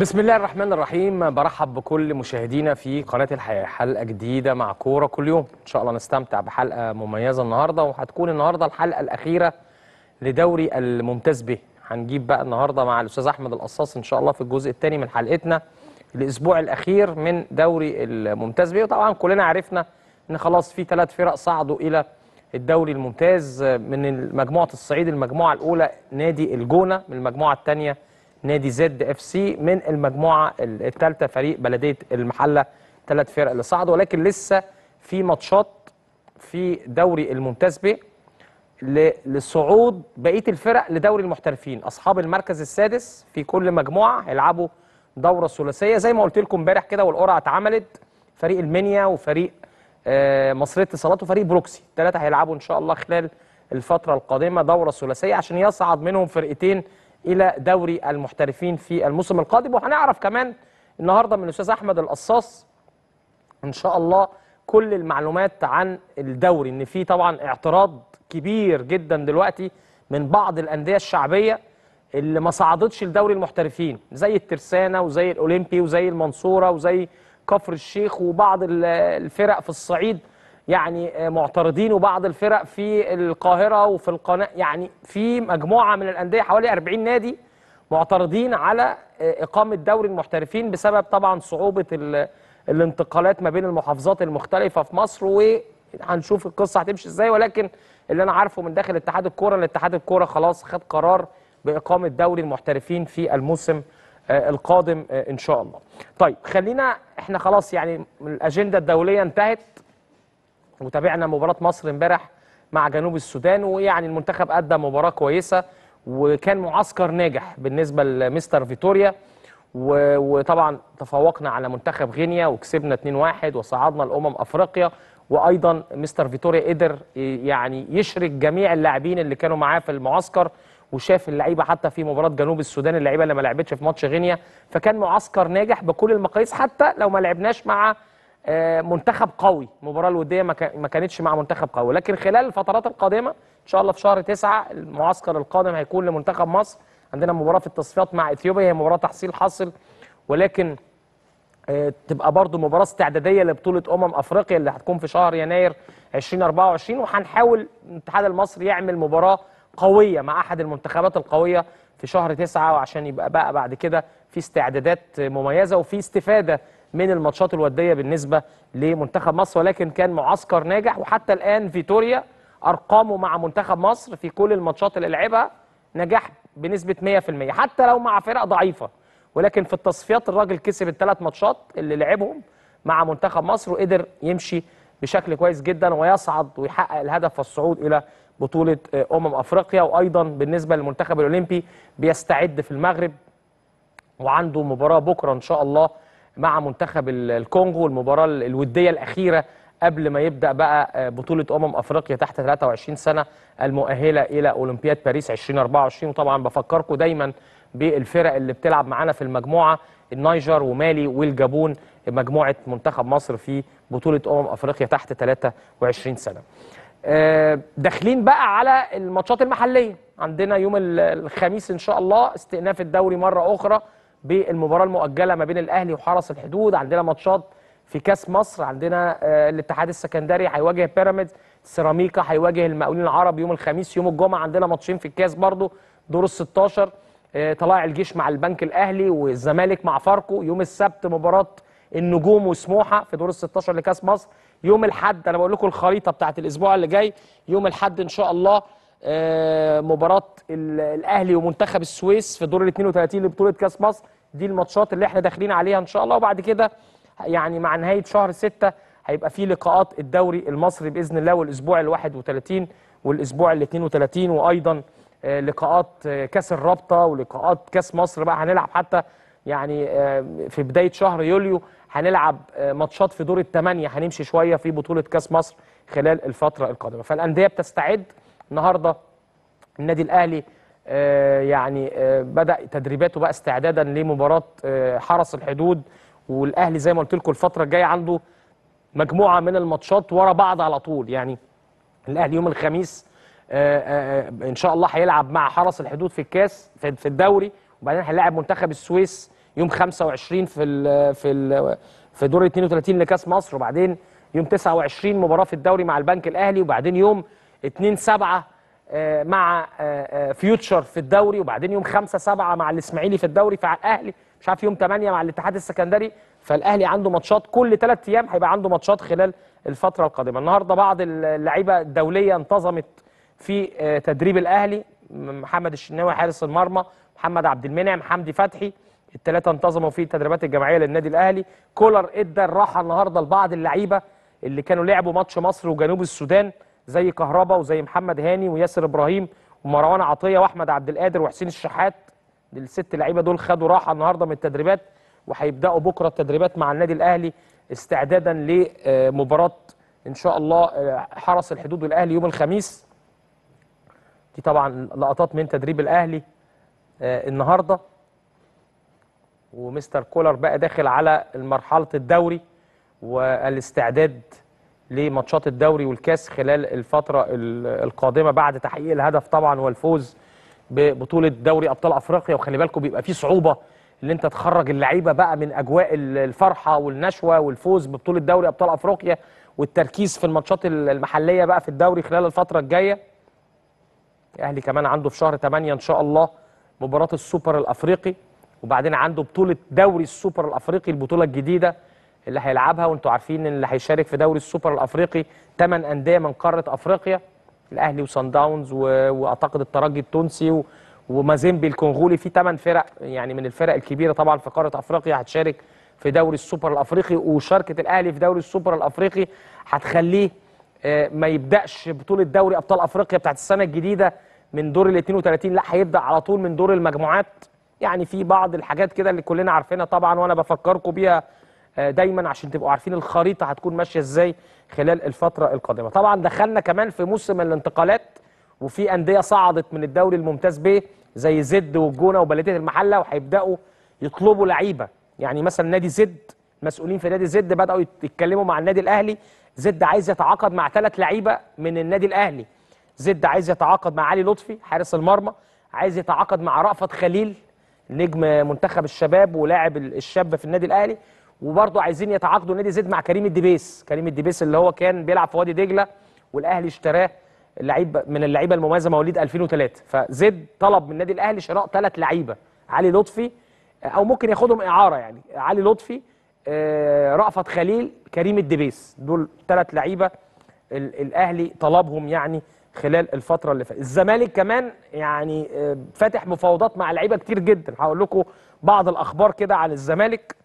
بسم الله الرحمن الرحيم برحب بكل مشاهدينا في قناة الحياة حلقة جديدة مع كورة كل يوم إن شاء الله نستمتع بحلقة مميزة النهاردة وهتكون النهاردة الحلقة الأخيرة لدوري الممتاز به هنجيب بقى النهاردة مع الأستاذ أحمد القصاص إن شاء الله في الجزء الثاني من حلقتنا الأسبوع الأخير من دوري الممتاز به وطبعا كلنا عرفنا إن خلاص في ثلاث فرق صعدوا إلى الدوري الممتاز من مجموعة الصعيد المجموعة الأولى نادي الجونة من المجموعة الثانية نادي زد اف سي من المجموعه الثالثه فريق بلديه المحله ثلاث فرق اللي صعدوا ولكن لسه في ماتشات في دوري الممتاز ب لصعود بقيه الفرق لدوري المحترفين اصحاب المركز السادس في كل مجموعه هيلعبوا دوره ثلاثيه زي ما قلت لكم امبارح كده والقرعه اتعملت فريق المنيا وفريق آه مصريه اتصالات وفريق بروكسي الثلاثه هيلعبوا ان شاء الله خلال الفتره القادمه دوره ثلاثيه عشان يصعد منهم فرقتين الى دوري المحترفين في الموسم القادم وهنعرف كمان النهارده من الاستاذ احمد القصاص ان شاء الله كل المعلومات عن الدوري ان في طبعا اعتراض كبير جدا دلوقتي من بعض الانديه الشعبيه اللي ما صعدتش لدوري المحترفين زي الترسانه وزي الاولمبي وزي المنصوره وزي كفر الشيخ وبعض الفرق في الصعيد يعني معترضين وبعض الفرق في القاهرة وفي القناة يعني في مجموعة من الأندية حوالي 40 نادي معترضين على إقامة دوري المحترفين بسبب طبعا صعوبة الانتقالات ما بين المحافظات المختلفة في مصر وهنشوف القصة هتمشي ازاي ولكن اللي أنا عارفه من داخل اتحاد الكورة إن اتحاد الكورة خلاص خد قرار بإقامة دوري المحترفين في الموسم القادم إن شاء الله. طيب خلينا احنا خلاص يعني الأجندة الدولية انتهت وتابعنا مباراة مصر امبارح مع جنوب السودان ويعني المنتخب أدى مباراة كويسة وكان معسكر ناجح بالنسبة لمستر فيتوريا وطبعا تفوقنا على منتخب غينيا وكسبنا 2-1 وصعدنا لأمم أفريقيا وأيضا مستر فيتوريا قدر يعني يشرك جميع اللاعبين اللي كانوا معاه في المعسكر وشاف اللعيبه حتى في مباراه جنوب السودان اللعيبه اللي ما لعبتش في ماتش غينيا فكان معسكر ناجح بكل المقاييس حتى لو ما لعبناش مع منتخب قوي المباراه الوديه ما كانتش مع منتخب قوي لكن خلال الفترات القادمه ان شاء الله في شهر تسعة المعسكر القادم هيكون لمنتخب مصر عندنا مباراه في التصفيات مع اثيوبيا هي مباراه تحصيل حاصل ولكن تبقى برضو مباراه استعداديه لبطوله امم افريقيا اللي هتكون في شهر يناير 2024 وهنحاول الاتحاد المصري يعمل مباراه قويه مع احد المنتخبات القويه في شهر تسعة وعشان يبقى بقى بعد كده في استعدادات مميزه وفي استفاده من الماتشات الوديه بالنسبه لمنتخب مصر ولكن كان معسكر ناجح وحتى الان فيتوريا ارقامه مع منتخب مصر في كل الماتشات اللي لعبها نجاح بنسبه 100% حتى لو مع فرق ضعيفه ولكن في التصفيات الراجل كسب الثلاث ماتشات اللي لعبهم مع منتخب مصر وقدر يمشي بشكل كويس جدا ويصعد ويحقق الهدف والصعود الى بطوله امم افريقيا وايضا بالنسبه للمنتخب الاولمبي بيستعد في المغرب وعنده مباراه بكره ان شاء الله مع منتخب الكونغو المباراة الودية الأخيرة قبل ما يبدأ بقى بطولة أمم أفريقيا تحت 23 سنة المؤهلة إلى أولمبياد باريس 2024 وطبعا بفكركم دايما بالفرق اللي بتلعب معانا في المجموعة النيجر ومالي والجابون مجموعة منتخب مصر في بطولة أمم أفريقيا تحت 23 سنة داخلين بقى على الماتشات المحلية عندنا يوم الخميس إن شاء الله استئناف الدوري مرة أخرى بالمباراه المؤجله ما بين الاهلي وحرس الحدود عندنا ماتشات في كاس مصر عندنا آه الاتحاد السكندري هيواجه بيراميدز سيراميكا هيواجه المقاولين العرب يوم الخميس يوم الجمعه عندنا ماتشين في الكاس برضو دور ال 16 آه طلائع الجيش مع البنك الاهلي والزمالك مع فاركو يوم السبت مباراه النجوم وسموحه في دور ال 16 لكاس مصر يوم الاحد انا بقول لكم الخريطه بتاعت الاسبوع اللي جاي يوم الاحد ان شاء الله آه مباراه الاهلي ومنتخب السويس في دور ال 32 لبطوله كاس مصر دي الماتشات اللي احنا داخلين عليها ان شاء الله وبعد كده يعني مع نهايه شهر 6 هيبقى في لقاءات الدوري المصري باذن الله والاسبوع ال 31 والاسبوع ال 32 وايضا لقاءات كاس الرابطه ولقاءات كاس مصر بقى هنلعب حتى يعني في بدايه شهر يوليو هنلعب ماتشات في دور الثمانيه هنمشي شويه في بطوله كاس مصر خلال الفتره القادمه فالانديه بتستعد النهارده النادي الاهلي آه يعني آه بدا تدريباته بقى استعدادا لمباراه آه حرس الحدود والاهلي زي ما قلت لكم الفتره الجايه عنده مجموعه من الماتشات ورا بعض على طول يعني الاهلي يوم الخميس ان شاء الله هيلعب مع حرس الحدود في الكاس في الدوري وبعدين هيلاعب منتخب السويس يوم 25 في ال في ال في دور 32 لكاس مصر وبعدين يوم 29 مباراه في الدوري مع البنك الاهلي وبعدين يوم 2 7 آه، مع آه، آه، فيوتشر في الدوري وبعدين يوم 5 7 مع الاسماعيلي في الدوري فالاهلي مش عارف يوم 8 مع الاتحاد السكندري فالاهلي عنده ماتشات كل ثلاث ايام هيبقى عنده ماتشات خلال الفتره القادمه النهارده بعض اللعيبه الدوليه انتظمت في آه، تدريب الاهلي محمد الشناوي حارس المرمى محمد عبد المنعم حمدي فتحي الثلاثه انتظموا في التدريبات الجماعيه للنادي الاهلي كولر ادى الراحه النهارده لبعض اللعيبه اللي كانوا لعبوا ماتش مصر وجنوب السودان زي كهربا وزي محمد هاني وياسر ابراهيم ومروان عطيه واحمد عبد القادر وحسين الشحات الست لعيبه دول خدوا راحه النهارده من التدريبات وهيبداوا بكره التدريبات مع النادي الاهلي استعدادا لمباراه ان شاء الله آه، حرس الحدود والاهلي يوم الخميس دي طبعا لقطات من تدريب الاهلي آه، النهارده ومستر كولر بقى داخل على مرحله الدوري والاستعداد لماتشات الدوري والكاس خلال الفتره ال- القادمه بعد تحقيق الهدف طبعا والفوز ببطوله دوري ابطال افريقيا وخلي بالكم بيبقى فيه صعوبه ان انت تخرج اللعيبه بقى من اجواء ال- الفرحه والنشوه والفوز ببطوله دوري ابطال افريقيا والتركيز في الماتشات ال- المحليه بقى في الدوري خلال الفتره الجايه الاهلي كمان عنده في شهر 8 ان شاء الله مباراه السوبر الافريقي وبعدين عنده بطوله دوري السوبر الافريقي البطوله الجديده اللي هيلعبها وانتم عارفين ان اللي هيشارك في دوري السوبر الافريقي ثمان انديه من قاره افريقيا الاهلي وصن داونز و... واعتقد الترجي التونسي و... ومازيمبي الكونغولي في ثمان فرق يعني من الفرق الكبيره طبعا في قاره افريقيا هتشارك في دوري السوبر الافريقي وشاركه الاهلي في دوري السوبر الافريقي هتخليه آه، ما يبداش بطوله دوري ابطال افريقيا بتاعت السنه الجديده من دور ال 32 لا هيبدا على طول من دور المجموعات يعني في بعض الحاجات كده اللي كلنا عارفينها طبعا وانا بفكركم بيها آه، دايما عشان تبقوا عارفين الخريطه هتكون ماشيه ازاي خلال الفتره القادمه طبعا دخلنا كمان في موسم الانتقالات وفي انديه صعدت من الدوري الممتاز ب زي زد والجونه وبلديه المحله وهيبداوا يطلبوا لعيبه يعني مثلا نادي زد مسؤولين في نادي زد بداوا يت- يتكلموا مع النادي الاهلي زد عايز يتعاقد مع ثلاث لعيبه من النادي الاهلي زد عايز يتعاقد مع علي لطفي حارس المرمى عايز يتعاقد مع رأفت خليل نجم منتخب الشباب ولاعب ال- الشاب في النادي الاهلي وبرضه عايزين يتعاقدوا نادي زد مع كريم الدبيس كريم الدبيس اللي هو كان بيلعب في وادي دجله والاهلي اشتراه لعيب من اللعيبه المميزه مواليد 2003 فزد طلب من النادي الاهلي شراء ثلاث لعيبه علي لطفي او ممكن ياخدهم اعاره يعني علي لطفي آه، رأفت خليل كريم الدبيس دول ثلاث لعيبه ال- الاهلي طلبهم يعني خلال الفتره اللي فاتت الزمالك كمان يعني آه، فاتح مفاوضات مع لعيبه كتير جدا هقول لكم بعض الاخبار كده عن الزمالك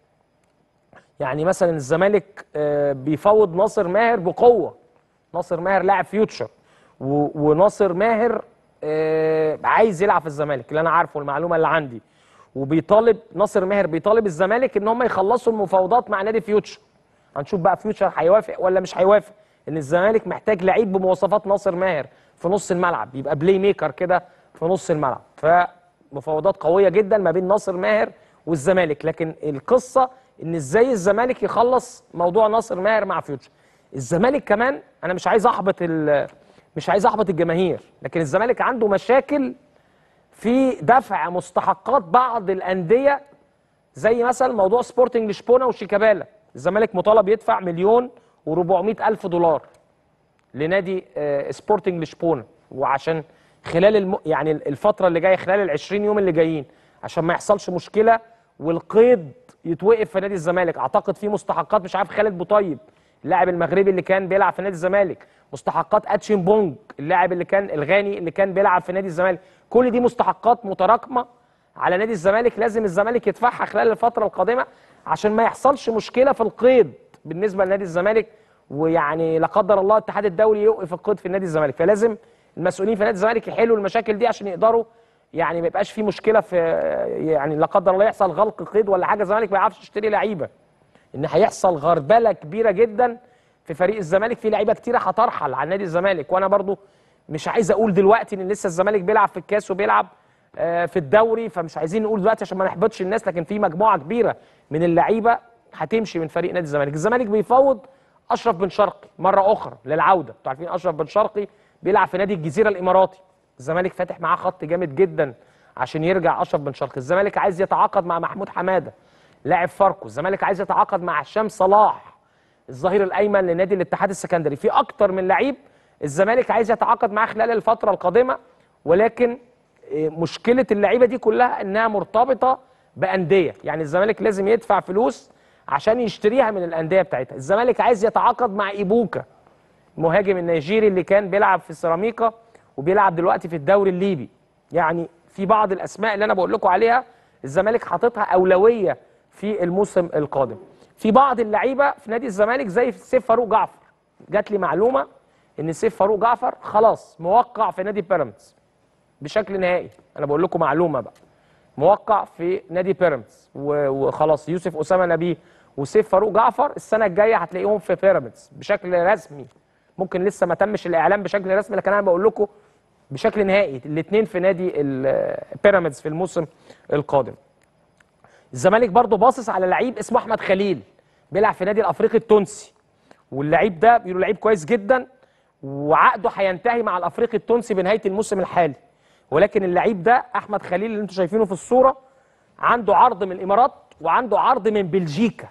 يعني مثلا الزمالك آه، بيفاوض ناصر ماهر بقوه ناصر ماهر لاعب فيوتشر و- وناصر ماهر آه، عايز يلعب في الزمالك اللي انا عارفه المعلومه اللي عندي وبيطالب ناصر ماهر بيطالب الزمالك ان هم يخلصوا المفاوضات مع نادي فيوتشر هنشوف بقى فيوتشر هيوافق ولا مش هيوافق ان الزمالك محتاج لعيب بمواصفات ناصر ماهر في نص الملعب يبقى بلاي ميكر كده في نص الملعب فمفاوضات قويه جدا ما بين ناصر ماهر والزمالك لكن القصه ان ازاي الزمالك يخلص موضوع ناصر ماهر مع فيوتشر الزمالك كمان انا مش عايز احبط ال- مش عايز احبط الجماهير لكن الزمالك عنده مشاكل في دفع مستحقات بعض الانديه زي مثلا موضوع سبورتنج لشبونه وشيكابالا الزمالك مطالب يدفع مليون و400 الف دولار لنادي آه، سبورتنج لشبونه وعشان خلال الم... يعني الفتره اللي جايه خلال ال 20 يوم اللي جايين عشان ما يحصلش مشكله والقيد يتوقف في نادي الزمالك اعتقد في مستحقات مش عارف خالد بوطيب اللاعب المغربي اللي كان بيلعب في نادي الزمالك مستحقات اتشين بونج اللاعب اللي كان الغاني اللي كان بيلعب في نادي الزمالك كل دي مستحقات متراكمه على نادي الزمالك لازم الزمالك يدفعها خلال الفتره القادمه عشان ما يحصلش مشكله في القيد بالنسبه لنادي الزمالك ويعني لا قدر الله الاتحاد الدولي يوقف القيد في نادي الزمالك فلازم المسؤولين في نادي الزمالك يحلوا المشاكل دي عشان يقدروا يعني ما يبقاش في مشكله في يعني لا قدر الله يحصل غلق قيد ولا حاجه الزمالك ما يعرفش يشتري لعيبه ان هيحصل غربله كبيره جدا في فريق الزمالك في لعيبه كتيره هترحل عن نادي الزمالك وانا برضو مش عايز اقول دلوقتي ان لسه الزمالك بيلعب في الكاس وبيلعب آه، في الدوري فمش عايزين نقول دلوقتي عشان ما نحبطش الناس لكن في مجموعه كبيره من اللعيبه هتمشي من فريق نادي الزمالك الزمالك بيفوض اشرف بن شرقي مره اخرى للعوده انتوا عارفين اشرف بن شرقي بيلعب في نادي الجزيره الاماراتي الزمالك فاتح معاه خط جامد جدا عشان يرجع اشرف بن شرقي الزمالك عايز يتعاقد مع محمود حماده لاعب فاركو الزمالك عايز يتعاقد مع هشام صلاح الظهير الايمن لنادي الاتحاد السكندري في اكتر من لعيب الزمالك عايز يتعاقد معاه خلال الفتره القادمه ولكن إيه، مشكله اللعيبه دي كلها انها مرتبطه بانديه يعني الزمالك لازم يدفع فلوس عشان يشتريها من الانديه بتاعتها الزمالك عايز يتعاقد مع ايبوكا المهاجم النيجيري اللي كان بيلعب في سيراميكا وبيلعب دلوقتي في الدوري الليبي يعني في بعض الاسماء اللي انا بقول لكم عليها الزمالك حاططها اولويه في الموسم القادم في بعض اللعيبه في نادي الزمالك زي سيف فاروق جعفر جات لي معلومه ان سيف فاروق جعفر خلاص موقع في نادي بيراميدز بشكل نهائي انا بقول لكم معلومه بقى موقع في نادي بيراميدز و- وخلاص يوسف اسامه نبيه وسيف فاروق جعفر السنه الجايه هتلاقيهم في بيراميدز بشكل رسمي ممكن لسه ما تمش الاعلان بشكل رسمي لكن انا بقول لكم بشكل نهائي الاثنين في نادي ال- بيراميدز في الموسم القادم الزمالك برضه باصص على لعيب اسمه احمد خليل بيلعب في نادي الافريقي التونسي واللعيب ده بيقولوا لعيب كويس جدا وعقده هينتهي مع الافريقي التونسي بنهايه الموسم الحالي ولكن اللعيب ده احمد خليل اللي انتم شايفينه في الصوره عنده عرض من الامارات وعنده عرض من بلجيكا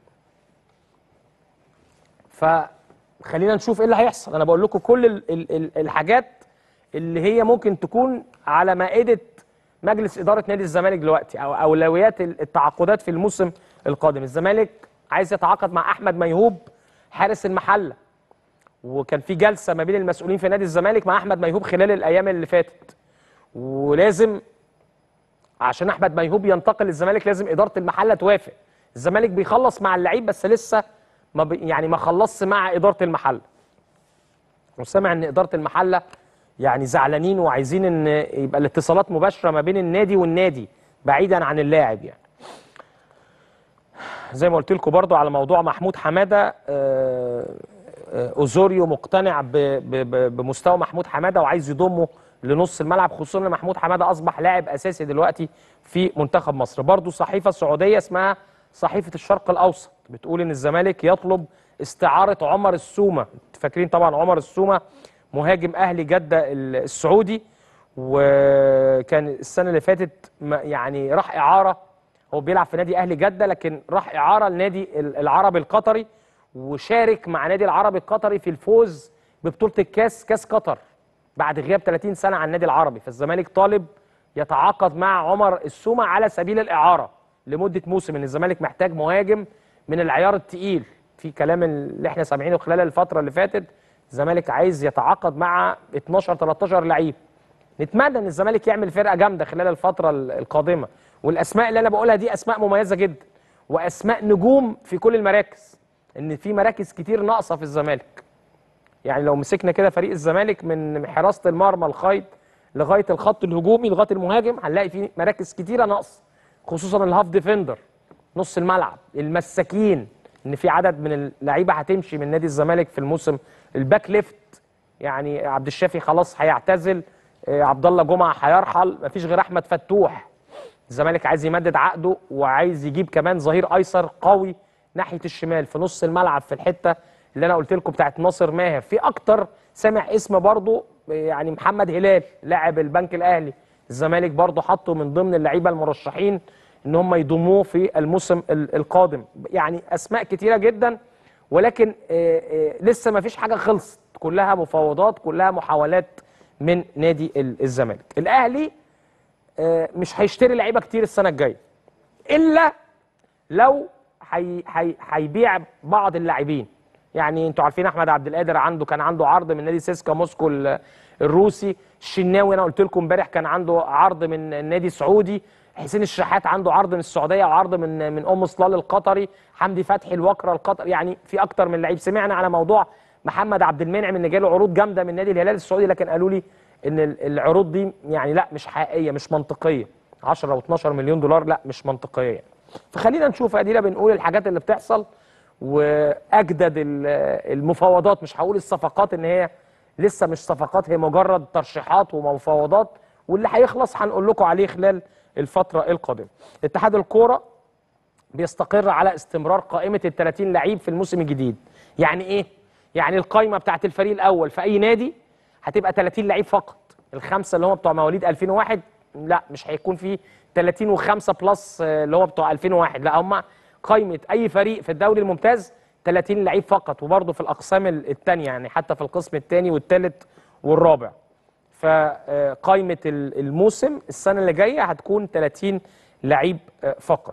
فخلينا نشوف ايه اللي هيحصل انا بقول لكم كل ال ال ال الحاجات اللي هي ممكن تكون على مائده مجلس اداره نادي الزمالك دلوقتي او اولويات ال- التعاقدات في الموسم القادم الزمالك عايز يتعاقد مع احمد ميهوب حارس المحله وكان في جلسه ما بين المسؤولين في نادي الزمالك مع احمد ميهوب خلال الايام اللي فاتت ولازم عشان احمد ميهوب ينتقل للزمالك لازم اداره المحله توافق الزمالك بيخلص مع اللعيب بس لسه ما بي يعني ما خلصش مع اداره المحله وسمع ان اداره المحله يعني زعلانين وعايزين ان يبقى الاتصالات مباشره ما بين النادي والنادي بعيدا عن اللاعب يعني زي ما قلت لكم برضو على موضوع محمود حماده آه، آه، اوزوريو مقتنع ب- ب- ب- بمستوى محمود حماده وعايز يضمه لنص الملعب خصوصا ان محمود حماده اصبح لاعب اساسي دلوقتي في منتخب مصر برضو صحيفه سعوديه اسمها صحيفه الشرق الاوسط بتقول ان الزمالك يطلب استعاره عمر السومه فاكرين طبعا عمر السومه مهاجم اهلي جده ال- السعودي وكان السنه اللي فاتت ما- يعني راح اعاره هو بيلعب في نادي اهلي جده لكن راح اعاره لنادي ال- العربي القطري وشارك مع نادي العربي القطري في الفوز ببطوله الكاس كاس قطر بعد غياب 30 سنه عن النادي العربي فالزمالك طالب يتعاقد مع عمر السومه على سبيل الاعاره لمده موسم ان الزمالك محتاج مهاجم من العيار التقيل في كلام اللي احنا سامعينه خلال الفتره اللي فاتت الزمالك عايز يتعاقد مع 12 13 لعيب نتمنى ان الزمالك يعمل فرقه جامده خلال الفتره ال- القادمه والاسماء اللي انا بقولها دي اسماء مميزه جدا واسماء نجوم في كل المراكز ان في مراكز كتير ناقصه في الزمالك يعني لو مسكنا كده فريق الزمالك من حراسه المرمى الخيط لغايه الخط الهجومي لغايه المهاجم هنلاقي في مراكز كتيره ناقصه خصوصا الهاف ديفندر نص الملعب المساكين ان في عدد من اللعيبه هتمشي من نادي الزمالك في الموسم الباك ليفت يعني عبد الشافي خلاص هيعتزل آه، عبد الله جمعه هيرحل مفيش غير احمد فتوح الزمالك عايز يمدد عقده وعايز يجيب كمان ظهير ايسر قوي ناحيه الشمال في نص الملعب في الحته اللي انا قلت لكم بتاعت ناصر ماهر في اكتر سامع اسم برضه يعني محمد هلال لاعب البنك الاهلي الزمالك برضه حطه من ضمن اللعيبه المرشحين ان هم يضموه في الموسم ال- القادم يعني اسماء كتيره جدا ولكن آه، آه، لسه ما فيش حاجه خلصت كلها مفاوضات كلها محاولات من نادي ال- الزمالك الاهلي آه، مش هيشتري لعيبه كتير السنه الجايه الا لو هي- هي- هيبيع بعض اللاعبين يعني انتوا عارفين احمد عبد القادر عنده كان عنده عرض من نادي سيسكا موسكو ال- الروسي الشناوي انا قلت لكم امبارح كان عنده عرض من النادي سعودي حسين الشحات عنده عرض من السعوديه وعرض من من ام صلال القطري حمدي فتحي الوكره القطري يعني في اكتر من لعيب سمعنا على موضوع محمد عبد المنعم ان جاله عروض جامده من نادي الهلال السعودي لكن قالوا لي ان ال- العروض دي يعني لا مش حقيقيه مش منطقيه 10 او 12 مليون دولار لا مش منطقيه يعني. فخلينا نشوف ادينا بنقول الحاجات اللي بتحصل واجدد ال- المفاوضات مش هقول الصفقات ان هي لسه مش صفقات هي مجرد ترشيحات ومفاوضات واللي هيخلص هنقول لكم عليه خلال الفتره القادمه. اتحاد الكوره بيستقر على استمرار قائمه ال 30 لعيب في الموسم الجديد. يعني ايه؟ يعني القائمه بتاعت الفريق الاول في اي نادي هتبقى 30 لعيب فقط. الخمسه اللي هم بتوع مواليد 2001 لا مش هيكون في 30 و5 بلس آه، اللي هو بتوع 2001 لا هم قائمه اي فريق في الدوري الممتاز 30 لعيب فقط وبرضه في الاقسام الثانيه يعني حتى في القسم الثاني والثالث والرابع فقائمه الموسم السنه اللي جايه هتكون 30 لعيب آه، فقط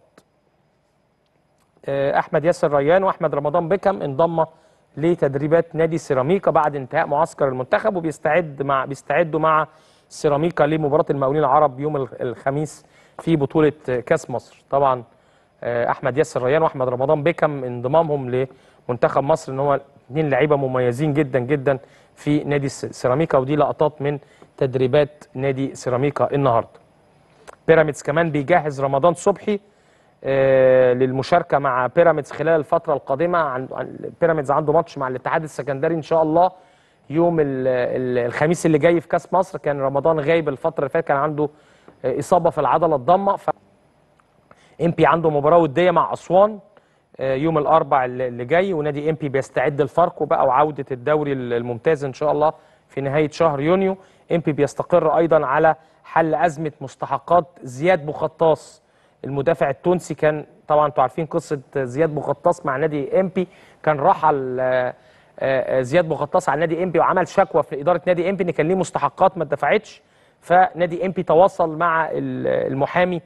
آه، احمد ياسر ريان واحمد رمضان بكم انضم لتدريبات نادي سيراميكا بعد انتهاء معسكر المنتخب وبيستعد مع بيستعدوا مع سيراميكا لمباراه المقاولين العرب يوم ال- الخميس في بطوله آه، كاس مصر طبعا آه، احمد ياسر ريان واحمد رمضان بكم انضمامهم لمنتخب مصر ان هو اثنين لعيبه مميزين جدا جدا في نادي س- سيراميكا ودي لقطات من تدريبات نادي سيراميكا النهارده بيراميدز كمان بيجهز رمضان صبحي آه، للمشاركه مع بيراميدز خلال الفتره القادمه عن عن- بيراميدز عنده ماتش مع الاتحاد السكندري ان شاء الله يوم ال- ال- الخميس اللي جاي في كاس مصر كان رمضان غايب الفتره اللي فاتت كان عنده آه، اصابه في العضله الضامه ف امبي عنده مباراه وديه مع اسوان آه، يوم الاربع اللي اللي جاي ونادي امبي بيستعد لفاركو بقى وعوده الدوري الممتاز ان شاء الله في نهايه شهر يونيو امبي بيستقر ايضا على حل ازمه مستحقات زياد بوخطاس المدافع التونسي كان طبعا انتوا عارفين قصه زياد بوخطاس مع نادي امبي كان رحل آه، آه، زياد بوخطاس على نادي امبي وعمل شكوى في اداره نادي امبي ان كان ليه مستحقات ما اتدفعتش فنادي امبي تواصل مع ال- المحامي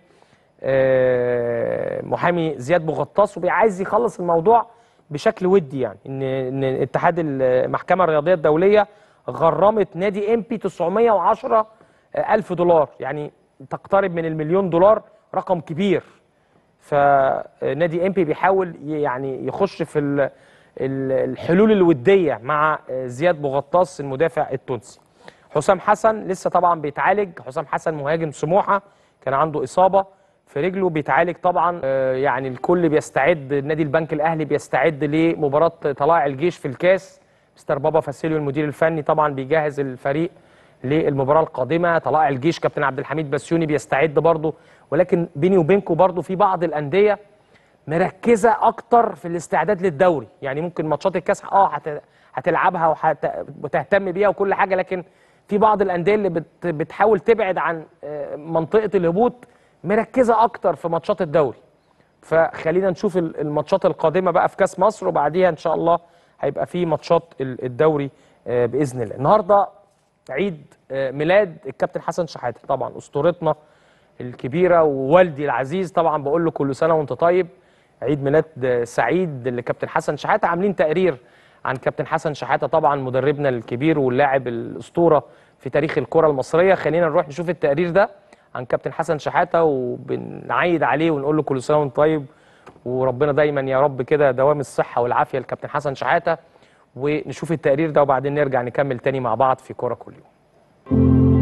آه، محامي زياد بوغطاس وعايز يخلص الموضوع بشكل ودي يعني ان ان اتحاد المحكمه الرياضيه الدوليه غرمت نادي امبي 910 الف دولار يعني تقترب من المليون دولار رقم كبير فنادي امبي بيحاول ي- يعني يخش في ال- ال- الحلول الوديه مع زياد بوغطاس المدافع التونسي حسام حسن لسه طبعا بيتعالج حسام حسن مهاجم سموحه كان عنده اصابه في رجله بيتعالج طبعا آه، يعني الكل بيستعد نادي البنك الاهلي بيستعد لمباراه طلائع الجيش في الكاس مستر بابا فاسيليو المدير الفني طبعا بيجهز الفريق للمباراه القادمه طلائع الجيش كابتن عبد الحميد بسيوني بيستعد برضه ولكن بيني وبينكم برضه في بعض الانديه مركزه اكتر في الاستعداد للدوري يعني ممكن ماتشات الكاس اه هت- هتلعبها وهت- وتهتم بيها وكل حاجه لكن في بعض الانديه اللي بت بتحاول تبعد عن آه، منطقه الهبوط مركزه اكتر في ماتشات الدوري فخلينا نشوف ال- الماتشات القادمه بقى في كاس مصر وبعديها ان شاء الله هيبقى في ماتشات ال- الدوري آه، باذن الله النهارده عيد آه، ميلاد الكابتن حسن شحاته طبعا اسطورتنا الكبيره ووالدي العزيز طبعا بقول له كل سنه وانت طيب عيد ميلاد آه، سعيد لكابتن حسن شحاته عاملين تقرير عن كابتن حسن شحاته طبعا مدربنا الكبير واللاعب الاسطوره في تاريخ الكره المصريه خلينا نروح نشوف التقرير ده عن كابتن حسن شحاته وبنعيد عليه ونقول له كل سنه وانت طيب وربنا دايما يا رب كده دوام الصحه والعافيه لكابتن حسن شحاته ونشوف التقرير ده وبعدين نرجع نكمل تاني مع بعض في كوره كل يوم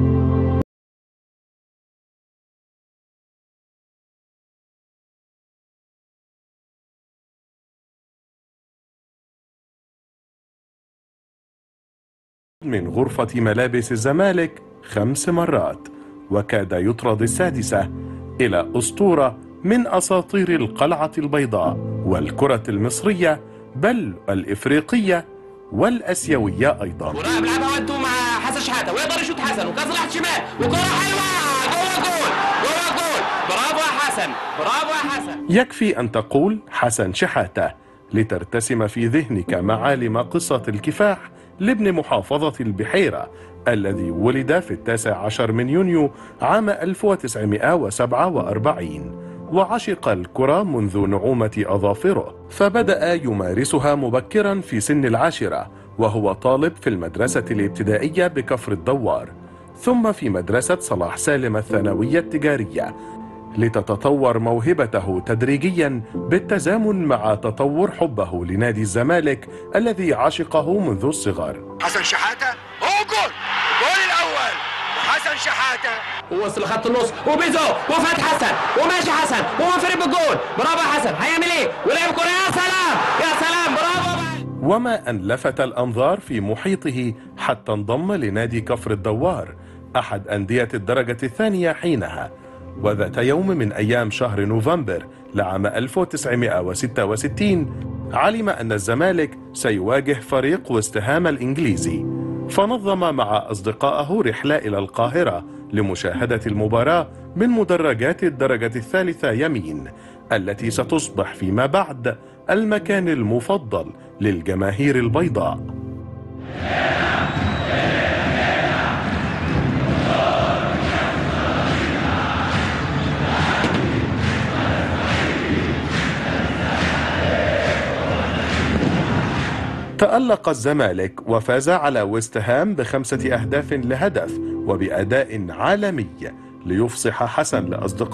من غرفة ملابس الزمالك خمس مرات وكاد يطرد السادسة إلى أسطورة من أساطير القلعة البيضاء والكرة المصرية بل الإفريقية والأسيوية أيضا وراها بيلعبها وانتو مع حسن شحاته ويقدر يشوط حسن وكاس راحت شمال وكره حلوه جوه جول جوه جول برافو يا حسن برافو يا حسن يكفي أن تقول حسن شحاتة لترتسم في ذهنك معالم قصة الكفاح لابن محافظة البحيرة الذي ولد في التاسع عشر من يونيو عام 1947 وعشق الكرة منذ نعومة أظافره فبدأ يمارسها مبكرا في سن العاشرة وهو طالب في المدرسة الابتدائية بكفر الدوار ثم في مدرسة صلاح سالم الثانوية التجارية لتتطور موهبته تدريجيا بالتزامن مع تطور حبه لنادي الزمالك الذي عشقه منذ الصغر حسن شحاته هو جول الجول الاول وحسن شحاته ووصل لخط النص وبيزو وفات حسن وماشي حسن ومنفرد بالجول برافو يا حسن هيعمل ايه ولعب كره يا سلام يا سلام برافو وما أن لفت الأنظار في محيطه حتى انضم لنادي كفر الدوار أحد أندية الدرجة الثانية حينها وذات يوم من أيام شهر نوفمبر لعام 1966 علم أن الزمالك سيواجه فريق وستهام الإنجليزي فنظم مع أصدقائه رحلة إلى القاهرة لمشاهدة المباراة من مدرجات الدرجة الثالثة يمين التي ستصبح فيما بعد المكان المفضل للجماهير البيضاء تألق الزمالك وفاز على ويست هام بخمسة أهداف لهدف وبأداء عالمي ليفصح حسن لأصدقائه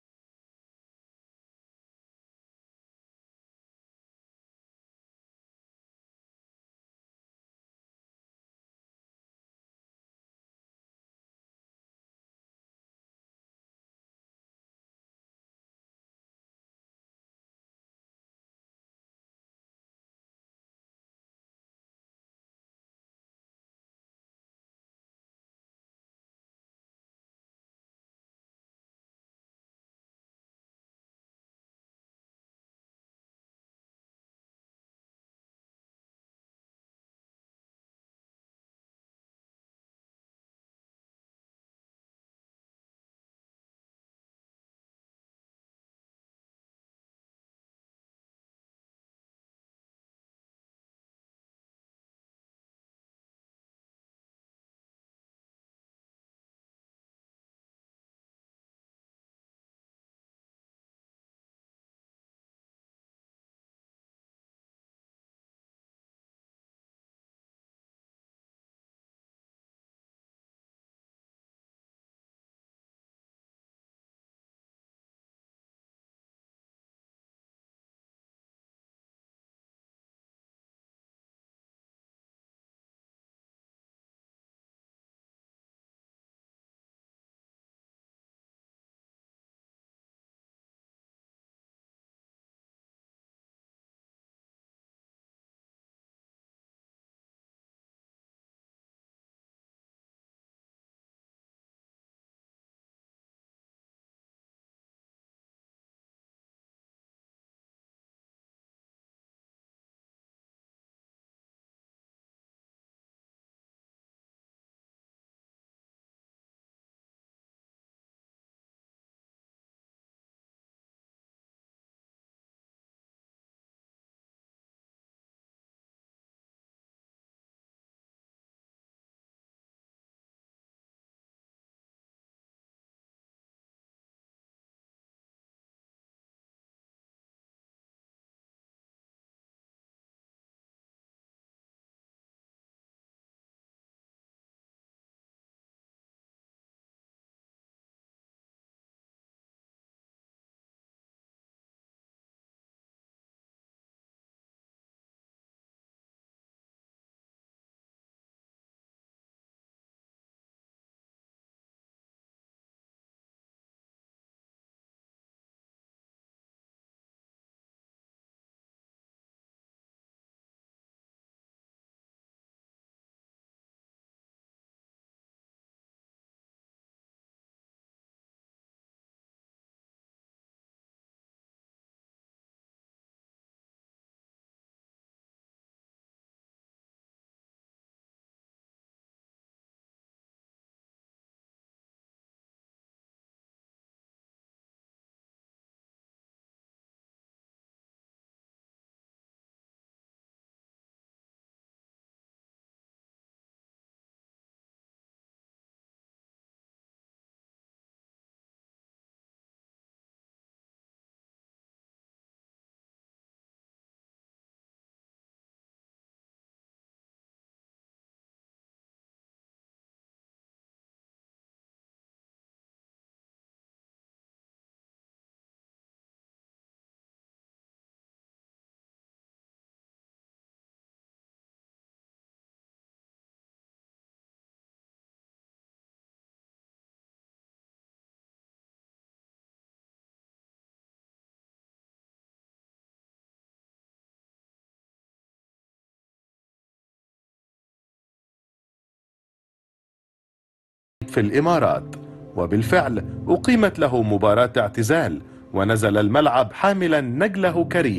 في الإمارات وبالفعل أقيمت له مباراة اعتزال ونزل الملعب حاملا نجله كريم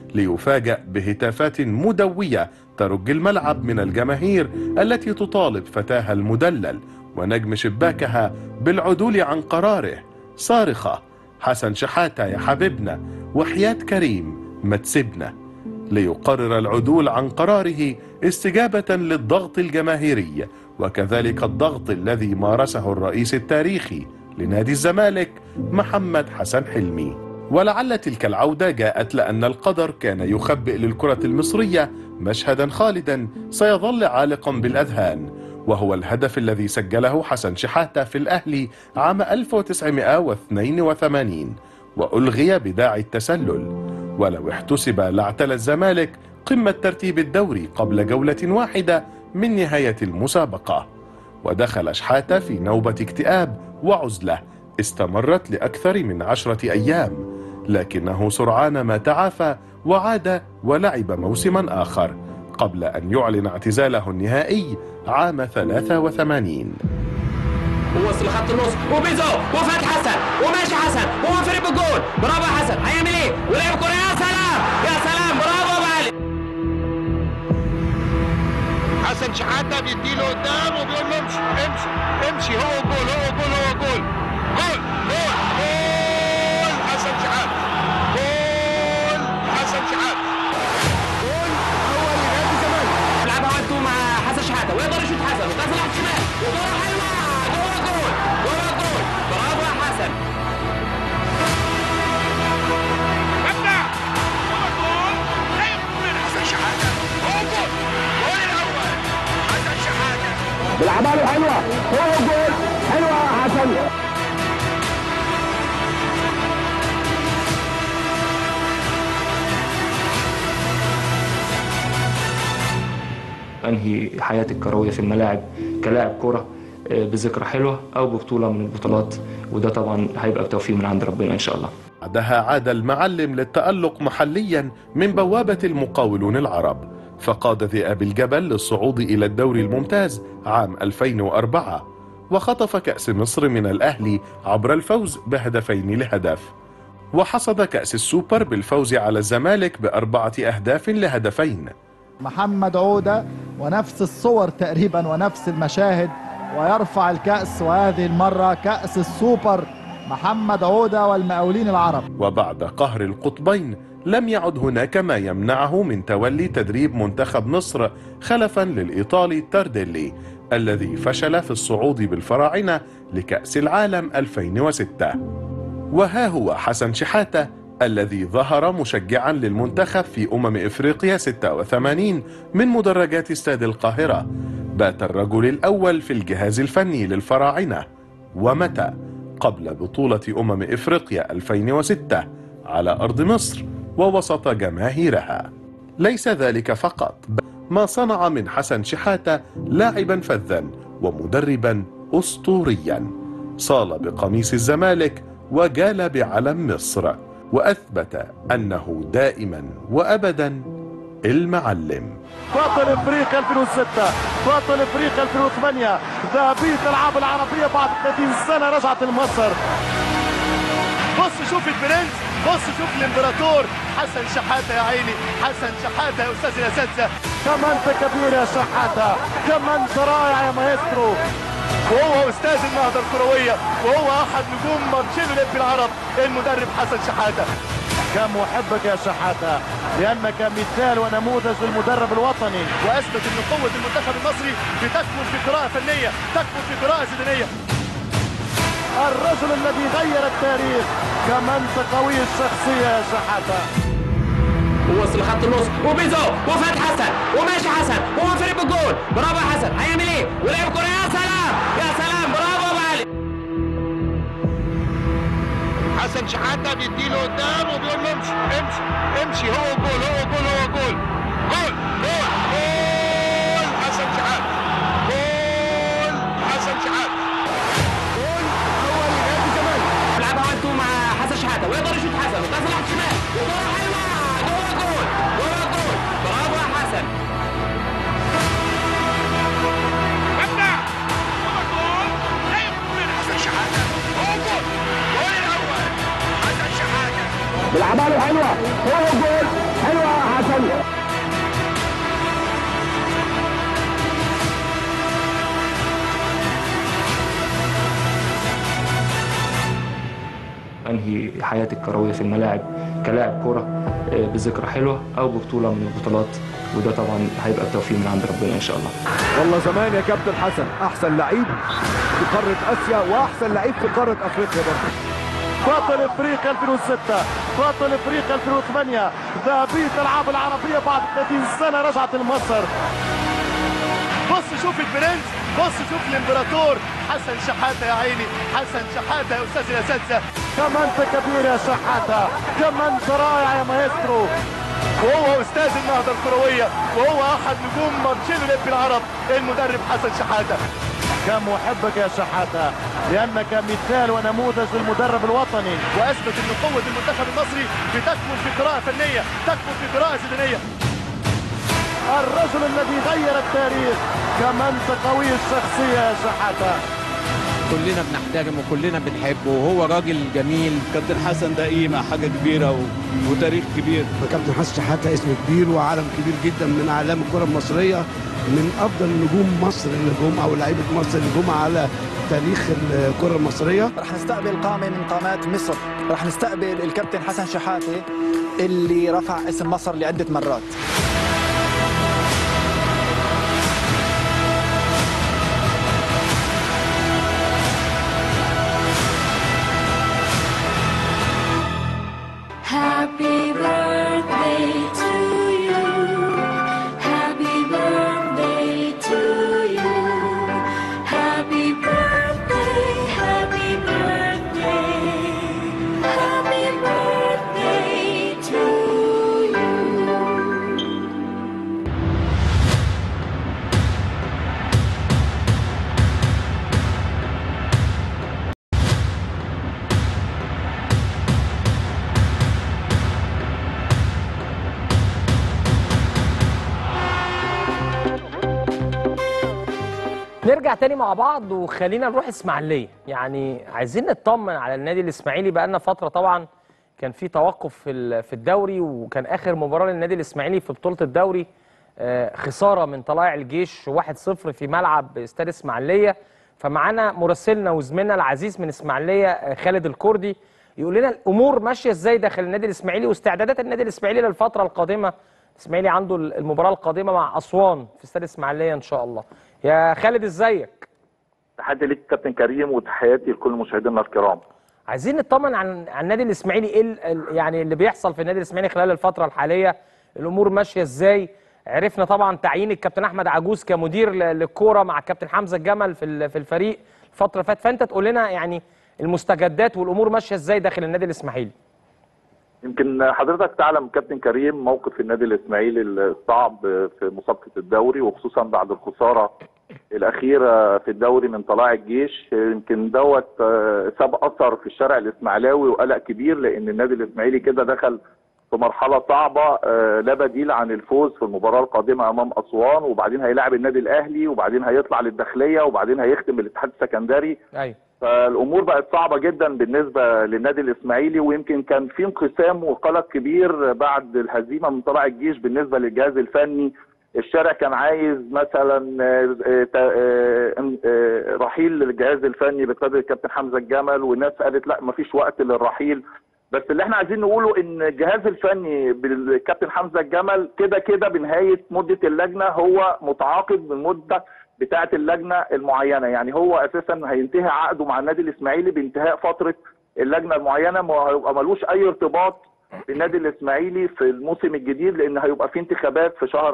ليفاجأ بهتافات مدوية ترج الملعب من الجماهير التي تطالب فتاها المدلل ونجم شباكها بالعدول عن قراره صارخة حسن شحاتة يا حبيبنا وحياة كريم ما تسيبنا ليقرر العدول عن قراره استجابة للضغط الجماهيري وكذلك الضغط الذي مارسه الرئيس التاريخي لنادي الزمالك محمد حسن حلمي ولعل تلك العودة جاءت لأن القدر كان يخبئ للكرة المصرية مشهدا خالدا سيظل عالقا بالأذهان وهو الهدف الذي سجله حسن شحاتة في الأهلي عام 1982 وألغي بداعي التسلل ولو احتسب لاعتلى الزمالك قمة ترتيب الدوري قبل جولة واحدة من نهاية المسابقة ودخل شحاتة في نوبة اكتئاب وعزلة استمرت لأكثر من عشرة أيام لكنه سرعان ما تعافى وعاد ولعب موسما آخر قبل أن يعلن اعتزاله النهائي عام 83 ووصل لخط النص وبيزو وفات حسن وماشي حسن ومنفرد بالجول برافو يا حسن هيعمل ايه ولعب كوره يا سلام يا سلام برافو ابو علي حسن شحاته بيديله قدام وبيقول له امشي امشي امشي هو جول هو جول هو جول جول جول جول حسن شحاته جول حسن شحاته جول اول لنادي الزمالك لعبها وقته مع حسن شحاته ويقدر يشوط حسن وكاس لعب شمال وكوره حلوه جوه جول جوه جول برافو يا حسن ابدع هو جول هيقوم حسن شحاته هو جول جول الاول حسن شحاته بيلعبها له حلوه هو جول حلوه يا حسن انهي حياتي الكرويه في الملاعب كلاعب كره آه، بذكرى حلوه او ببطوله من البطولات وده طبعا هيبقى بتوفيق من عند ربنا ان شاء الله بعدها عاد المعلم للتألق محليا من بوابة المقاولون العرب فقاد ذئاب الجبل للصعود إلى الدوري الممتاز عام 2004 وخطف كأس مصر من الأهلي عبر الفوز بهدفين لهدف وحصد كأس السوبر بالفوز على الزمالك بأربعة أهداف لهدفين محمد عودة ونفس الصور تقريبا ونفس المشاهد ويرفع الكأس وهذه المرة كأس السوبر محمد عودة والمقاولين العرب وبعد قهر القطبين لم يعد هناك ما يمنعه من تولي تدريب منتخب مصر خلفا للإيطالي تارديلي الذي فشل في الصعود بالفراعنة لكأس العالم 2006 وها هو حسن شحاتة الذي ظهر مشجعا للمنتخب في أمم إفريقيا 86 من مدرجات استاد القاهرة بات الرجل الأول في الجهاز الفني للفراعنة ومتى قبل بطولة أمم إفريقيا 2006 على أرض مصر ووسط جماهيرها ليس ذلك فقط بل ما صنع من حسن شحاتة لاعبا فذا ومدربا أسطوريا صال بقميص الزمالك وجال بعلم مصر وأثبت أنه دائما وأبدا المعلم بطل افريقيا 2006 بطل افريقيا 2008 ذهبية الالعاب العربية بعد 30 سنة رجعت لمصر بص شوف البرنس بص شوف الامبراطور حسن شحاتة يا عيني حسن شحاتة يا استاذ الاساتذة كم انت كبير يا شحاتة كم انت رائع يا مايسترو وهو استاذ النهضة الكروية وهو احد نجوم ماتشين الاولمبي العرب المدرب حسن شحاتة كم احبك يا شحاتة لانك مثال ونموذج للمدرب الوطني واثبت ان قوه المنتخب المصري بتكمن في قراءه فنيه تكمن في قراءه زيدانيه الرجل الذي غير التاريخ كم انت قوي الشخصية يا شحاتة ووصل لخط النص وبيزو وفات حسن وماشي حسن ومنفرد بالجول برافو يا حسن هيعمل ايه ولعب كوره يا سلام يا سلام برافو ابو علي حسن شحاته بيديله قدام وبيقول له امشي امشي امشي هو جول هو جول هو جول جول جول جول حسن شحاته جول حسن شحاته جول اول لنادي الزمالك لعبها وقته مع حسن شحاته ويقدر يشوط حسن وكاس لعب شمال وكوره حلوه جوه جول جوه جول برافو يا حسن ابدع هو جول لا يقبل حسن شحاته هو جول جول الاول حسن شحاته بيلعبها له حلوة هو جول حلوة انهي حياتي الكرويه في الملاعب كلاعب كره آه، بذكرى حلوه او ببطوله من البطولات وده طبعا هيبقى بتوفيق من عند ربنا ان شاء الله والله زمان يا كابتن حسن احسن لعيب في قاره اسيا واحسن لعيب في قاره افريقيا برضه بطل افريقيا 2006 بطل افريقيا 2008 ذهبية الالعاب العربية بعد 30 سنة رجعت لمصر بص شوف البرنس بص شوف الامبراطور حسن شحاتة يا عيني حسن شحاتة يا استاذ الاساتذة كما انت كبير يا شحاتة كما انت رائع يا مايسترو وهو استاذ النهضة الكروية وهو احد نجوم مارشيلو ليبي العرب المدرب حسن شحاتة كم احبك يا شحاتة لانك مثال ونموذج للمدرب الوطني واثبت ان قوة المنتخب المصري بتكمن في قراءة فنية تكمن في قراءة ذهنية الرجل الذي غير التاريخ كما انت قوي الشخصية يا شحاتة كلنا بنحترمه وكلنا بنحبه وهو راجل جميل كابتن حسن ده قيمه حاجه كبيره و... وتاريخ كبير كابتن حسن شحاته اسم كبير وعالم كبير جدا من اعلام الكره المصريه من افضل نجوم مصر اللي جم او لعيبه مصر اللي جم على تاريخ الكره المصريه رح نستقبل قامة من قامات مصر رح نستقبل الكابتن حسن شحاتة اللي رفع اسم مصر لعدة مرات Happy birthday to you. Happy birthday to you. Happy birthday, happy birthday. Happy birthday to you. نرجع تاني مع بعض وخلينا نروح اسماعيليه يعني عايزين نطمن على النادي الاسماعيلي بقالنا فتره طبعا كان في توقف في ال- في الدوري وكان اخر مباراه للنادي الاسماعيلي في بطوله الدوري آه، خساره من طلائع الجيش 1-0 في ملعب استاد اسماعيليه فمعانا مراسلنا وزميلنا العزيز من اسماعيليه آه، خالد الكردي يقول لنا الامور ماشيه ازاي داخل النادي الاسماعيلي واستعدادات النادي الاسماعيلي للفتره القادمه الاسماعيلي عنده المباراه القادمه مع اسوان في استاد اسماعيليه ان شاء الله يا خالد ازيك تحياتي ليك كابتن كريم وتحياتي لكل مشاهدينا الكرام عايزين نطمن عن عن النادي الاسماعيلي ايه ال- ال- يعني اللي بيحصل في النادي الاسماعيلي خلال الفتره الحاليه الامور ماشيه ازاي عرفنا طبعا تعيين الكابتن احمد عجوز كمدير ل- للكوره مع الكابتن حمزه الجمل في ال- في الفريق الفتره اللي فاتت فانت تقول لنا يعني المستجدات والامور ماشيه ازاي داخل النادي الاسماعيلي يمكن حضرتك تعلم كابتن كريم موقف النادي الاسماعيلي الصعب في مسابقه الدوري وخصوصا بعد الخساره الاخيره في الدوري من طلائع الجيش يمكن دوت آه، ساب اثر في الشارع الاسماعيلاوي وقلق كبير لان النادي الاسماعيلي كده دخل في مرحله صعبه آه، لا بديل عن الفوز في المباراه القادمه امام اسوان وبعدين هيلاعب النادي الاهلي وبعدين هيطلع للداخليه وبعدين هيختم الاتحاد السكندري ايوه فالامور بقت صعبه جدا بالنسبه للنادي الاسماعيلي ويمكن كان في انقسام وقلق كبير بعد الهزيمه من طلائع الجيش بالنسبه للجهاز الفني الشارع كان عايز مثلا آه، آه، آه، آه، رحيل للجهاز الفني بقياده الكابتن حمزه الجمل والناس قالت لا مفيش وقت للرحيل بس اللي احنا عايزين نقوله ان الجهاز الفني بالكابتن حمزه الجمل كده كده بنهايه مده اللجنه هو متعاقد بالمده بتاعه اللجنه المعينه يعني هو اساسا هينتهي عقده مع النادي الاسماعيلي بانتهاء فتره اللجنه المعينه ما هيبقى ملوش اي ارتباط بالنادي الاسماعيلي في الموسم الجديد لان هيبقى في انتخابات في شهر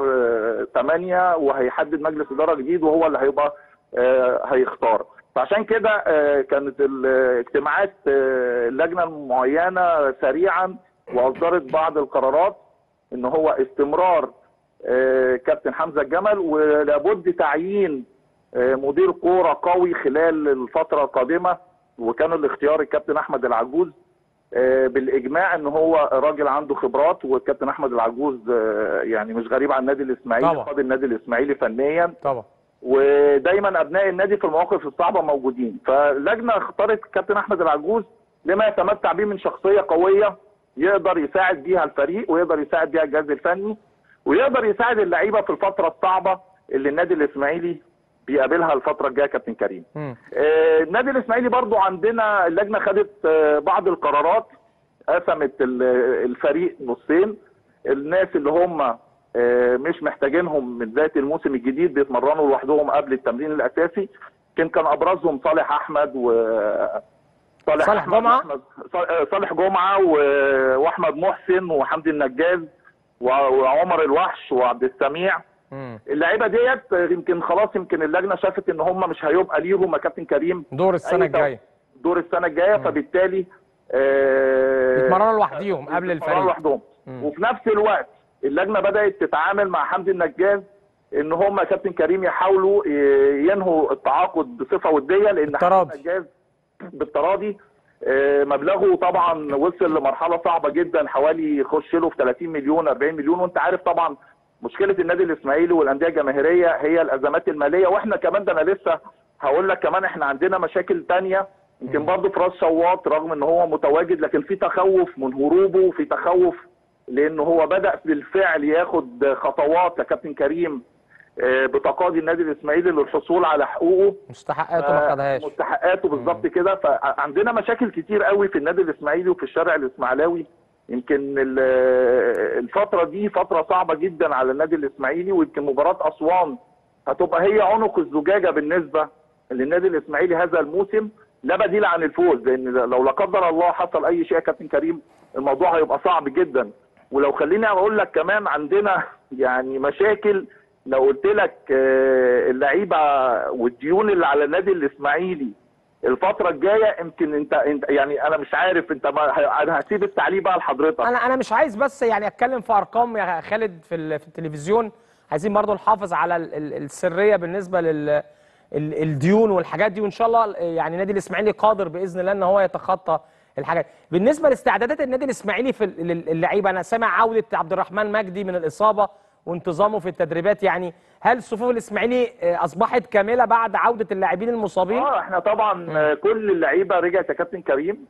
8 وهيحدد مجلس اداره جديد وهو اللي هيبقى آه، هيختار فعشان كده آه، كانت الاجتماعات آه، اللجنه المعينه سريعا واصدرت بعض القرارات ان هو استمرار آه، كابتن حمزه الجمل ولابد تعيين آه، مدير كوره قوي خلال الفتره القادمه وكان الاختيار الكابتن احمد العجوز آه، بالاجماع ان هو راجل عنده خبرات والكابتن احمد العجوز آه، يعني مش غريب عن النادي الاسماعيلي طبعا. قاد النادي الاسماعيلي فنيا طبعا ودايما ابناء النادي في المواقف الصعبه موجودين فاللجنه اختارت الكابتن احمد العجوز لما يتمتع به من شخصيه قويه يقدر يساعد بيها الفريق ويقدر يساعد بيها الجهاز الفني ويقدر يساعد اللعيبه في الفتره الصعبه اللي النادي الاسماعيلي بيقابلها الفتره الجايه كابتن كريم مم. آه، النادي الاسماعيلي برضو عندنا اللجنه خدت آه، بعض القرارات قسمت ال- الفريق نصين الناس اللي هم آه، مش محتاجينهم من بدايه الموسم الجديد بيتمرنوا لوحدهم قبل التمرين الاساسي كان كان ابرزهم صالح احمد و صالح أحمد جمعة؟ وأحمد- صال- آه، صالح جمعه و- واحمد محسن وحمدي النجاز و- وعمر الوحش وعبد السميع مم. اللعيبه ديت يمكن خلاص يمكن اللجنه شافت ان هم مش هيبقى ليهم يا كابتن كريم دور السنه أي تو- الجايه دور السنه الجايه فبالتالي آه، يتمرنوا لوحديهم قبل يتمرنوا الفريق لوحدهم وفي نفس الوقت اللجنه بدات تتعامل مع حمدي النجاز ان هم يا كابتن كريم يحاولوا ي- ينهوا التعاقد بصفه وديه لان حمدي النجاز بالتراضي آه، مبلغه طبعا وصل لمرحله صعبه جدا حوالي يخش له في 30 مليون 40 مليون وانت عارف طبعا مشكله النادي الاسماعيلي والانديه الجماهيريه هي الازمات الماليه واحنا كمان ده انا لسه هقول لك كمان احنا عندنا مشاكل تانية يمكن برضه فراس شواط رغم ان هو متواجد لكن في تخوف من هروبه وفي تخوف لان هو بدا بالفعل ياخد خطوات يا كابتن كريم آه، بتقاضي النادي الاسماعيلي للحصول على حقوقه مستحقاته ما آه، خدهاش مستحقاته بالظبط كده فعندنا مشاكل كتير قوي في النادي الاسماعيلي وفي الشارع الاسماعيلاوي يمكن ال- الفتره دي فتره صعبه جدا على النادي الاسماعيلي ويمكن مباراه اسوان هتبقى هي عنق الزجاجه بالنسبه للنادي الاسماعيلي هذا الموسم لا بديل عن الفوز لان لو لا قدر الله حصل اي شيء يا كابتن كريم الموضوع هيبقى صعب جدا ولو خليني اقول لك كمان عندنا يعني مشاكل لو قلت لك آه، اللعيبه والديون اللي على النادي الاسماعيلي الفتره الجايه يمكن انت انت يعني انا مش عارف انت ما ه- انا هسيب التعليق بقى لحضرتك انا انا مش عايز بس يعني اتكلم في ارقام يا خالد في ال- في التلفزيون عايزين برضو نحافظ على ال- ال- السريه بالنسبه لل ال- الديون والحاجات دي وان شاء الله يعني نادي الاسماعيلي قادر باذن الله ان هو يتخطى الحاجات بالنسبه لاستعدادات النادي الاسماعيلي في ال- ال- اللعيبه انا سامع عوده عبد الرحمن مجدي من الاصابه وانتظامه في التدريبات يعني هل صفوف الاسماعيلي آه، اصبحت كامله بعد عوده اللاعبين المصابين اه احنا طبعا آه، كل اللعيبه رجعت يا كابتن كريم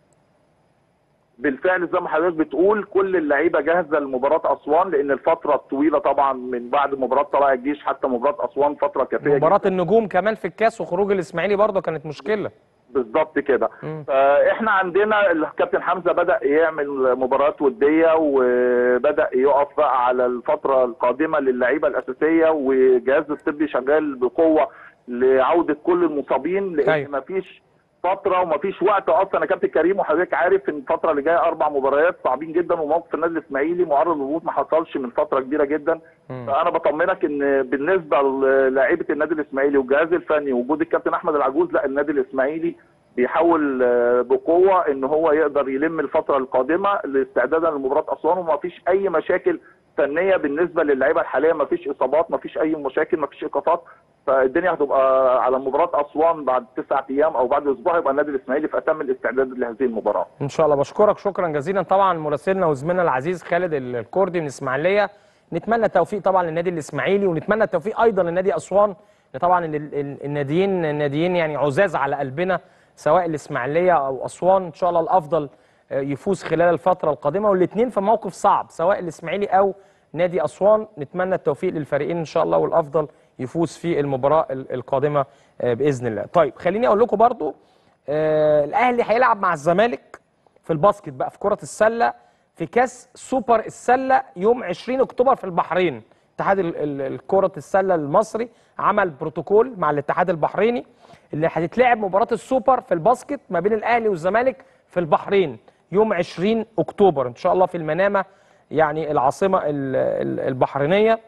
بالفعل زي ما حضرتك بتقول كل اللعيبه جاهزه لمباراه اسوان لان الفتره الطويله طبعا من بعد مباراه طلائع الجيش حتى مباراه اسوان فتره كافيه مباراه النجوم كمان في الكاس وخروج الاسماعيلي برضه كانت مشكله بالظبط كده فاحنا عندنا الكابتن حمزه بدا يعمل مباريات وديه وبدا يقف بقى على الفتره القادمه للعيبه الاساسيه والجهاز الطبي شغال بقوه لعوده كل المصابين لان أيوة. مفيش فتره ومفيش وقت اصلا يا كابتن كريم وحضرتك عارف ان الفتره اللي جايه اربع مباريات صعبين جدا وموقف النادي الاسماعيلي معرض للهبوط ما حصلش من فتره كبيره جدا فانا بطمنك ان بالنسبه للاعيبه النادي الاسماعيلي والجهاز الفني وجود الكابتن احمد العجوز لا النادي الاسماعيلي بيحاول آه، بقوه ان هو يقدر يلم الفتره القادمه لاستعدادا لمباراه اسوان وما فيش اي مشاكل فنيه بالنسبه للعيبه الحاليه ما فيش اصابات ما فيش اي مشاكل ما فيش ايقافات فالدنيا هتبقى على مباراه اسوان بعد تسعة ايام او بعد اسبوع يبقى النادي الاسماعيلي في اتم الاستعداد لهذه المباراه ان شاء الله بشكرك شكرا جزيلا طبعا مراسلنا وزميلنا العزيز خالد الكردي من اسماعيليه نتمنى التوفيق طبعا للنادي الاسماعيلي ونتمنى التوفيق ايضا لنادي اسوان لأن طبعا ال- ال- الناديين الناديين يعني عزاز على قلبنا سواء الاسماعيليه او اسوان ان شاء الله الافضل آه، يفوز خلال الفتره القادمه والاثنين في موقف صعب سواء الاسماعيلي او نادي اسوان نتمنى التوفيق للفريقين ان شاء الله والافضل يفوز في المباراه ال- القادمه آه، باذن الله طيب خليني اقول لكم برضو آه، الاهلي هيلعب مع الزمالك في الباسكت بقى في كره السله في كاس سوبر السله يوم 20 اكتوبر في البحرين اتحاد ال- ال- الكره السله المصري عمل بروتوكول مع الاتحاد البحريني اللي هتتلعب مباراه السوبر في الباسكت ما بين الاهلي والزمالك في البحرين يوم 20 اكتوبر ان شاء الله في المنامه يعني العاصمه ال- ال- البحرينيه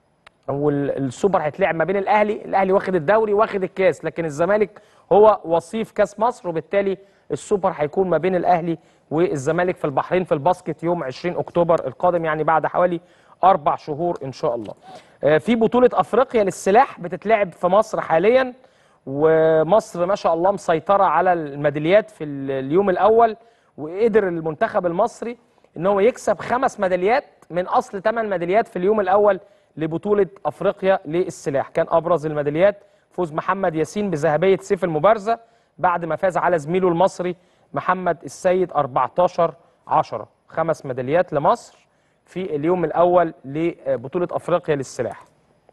والسوبر هيتلعب ما بين الاهلي الاهلي واخد الدوري واخد الكاس لكن الزمالك هو وصيف كاس مصر وبالتالي السوبر هيكون ما بين الاهلي والزمالك في البحرين في الباسكت يوم 20 اكتوبر القادم يعني بعد حوالي اربع شهور ان شاء الله آه، في بطوله افريقيا للسلاح بتتلعب في مصر حاليا ومصر ما شاء الله مسيطره على الميداليات في ال- اليوم الاول وقدر المنتخب المصري ان هو يكسب خمس ميداليات من اصل ثمان ميداليات في اليوم الاول لبطوله افريقيا للسلاح كان ابرز الميداليات فوز محمد ياسين بذهبيه سيف المبارزه بعد ما فاز على زميله المصري محمد السيد 14 10 خمس ميداليات لمصر في اليوم الاول لبطوله افريقيا للسلاح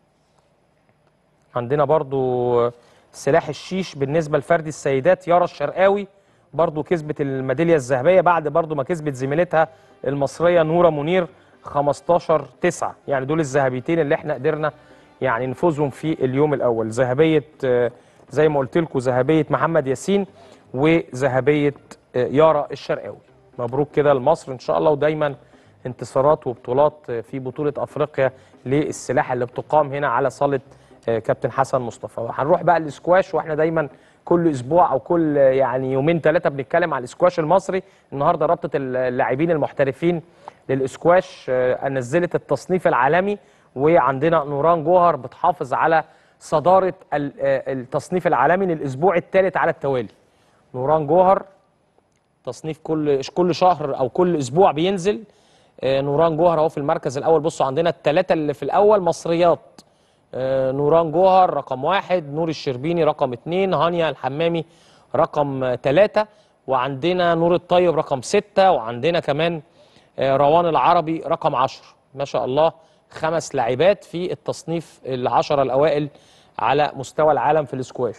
عندنا برضو سلاح الشيش بالنسبه لفردي السيدات يارا الشرقاوي برضو كسبت الميداليه الذهبيه بعد برضو ما كسبت زميلتها المصريه نوره منير 15 9 يعني دول الذهبيتين اللي احنا قدرنا يعني نفوزهم في اليوم الاول ذهبيه آه، زي ما قلت لكم ذهبيه محمد ياسين وذهبيه آه، يارا الشرقاوي مبروك كده لمصر ان شاء الله ودايما انتصارات وبطولات آه، في بطوله افريقيا للسلاح اللي بتقام هنا على صاله آه، كابتن حسن مصطفى هنروح بقى الاسكواش واحنا دايما كل اسبوع او كل آه، يعني يومين ثلاثه بنتكلم على الاسكواش المصري النهارده رابطه اللاعبين المحترفين للاسكواش آه، نزلت التصنيف العالمي وعندنا نوران جوهر بتحافظ على صداره ال- آه، التصنيف العالمي للاسبوع الثالث على التوالي نوران جوهر تصنيف كل كل شهر او كل اسبوع بينزل آه، نوران جوهر اهو في المركز الاول بصوا عندنا الثلاثه اللي في الاول مصريات آه، نوران جوهر رقم واحد نور الشربيني رقم اثنين هانيا الحمامي رقم آه، ثلاثة وعندنا نور الطيب رقم ستة وعندنا كمان آه، روان العربي رقم عشر ما شاء الله خمس لاعبات في التصنيف العشرة الأوائل على مستوى العالم في الاسكواش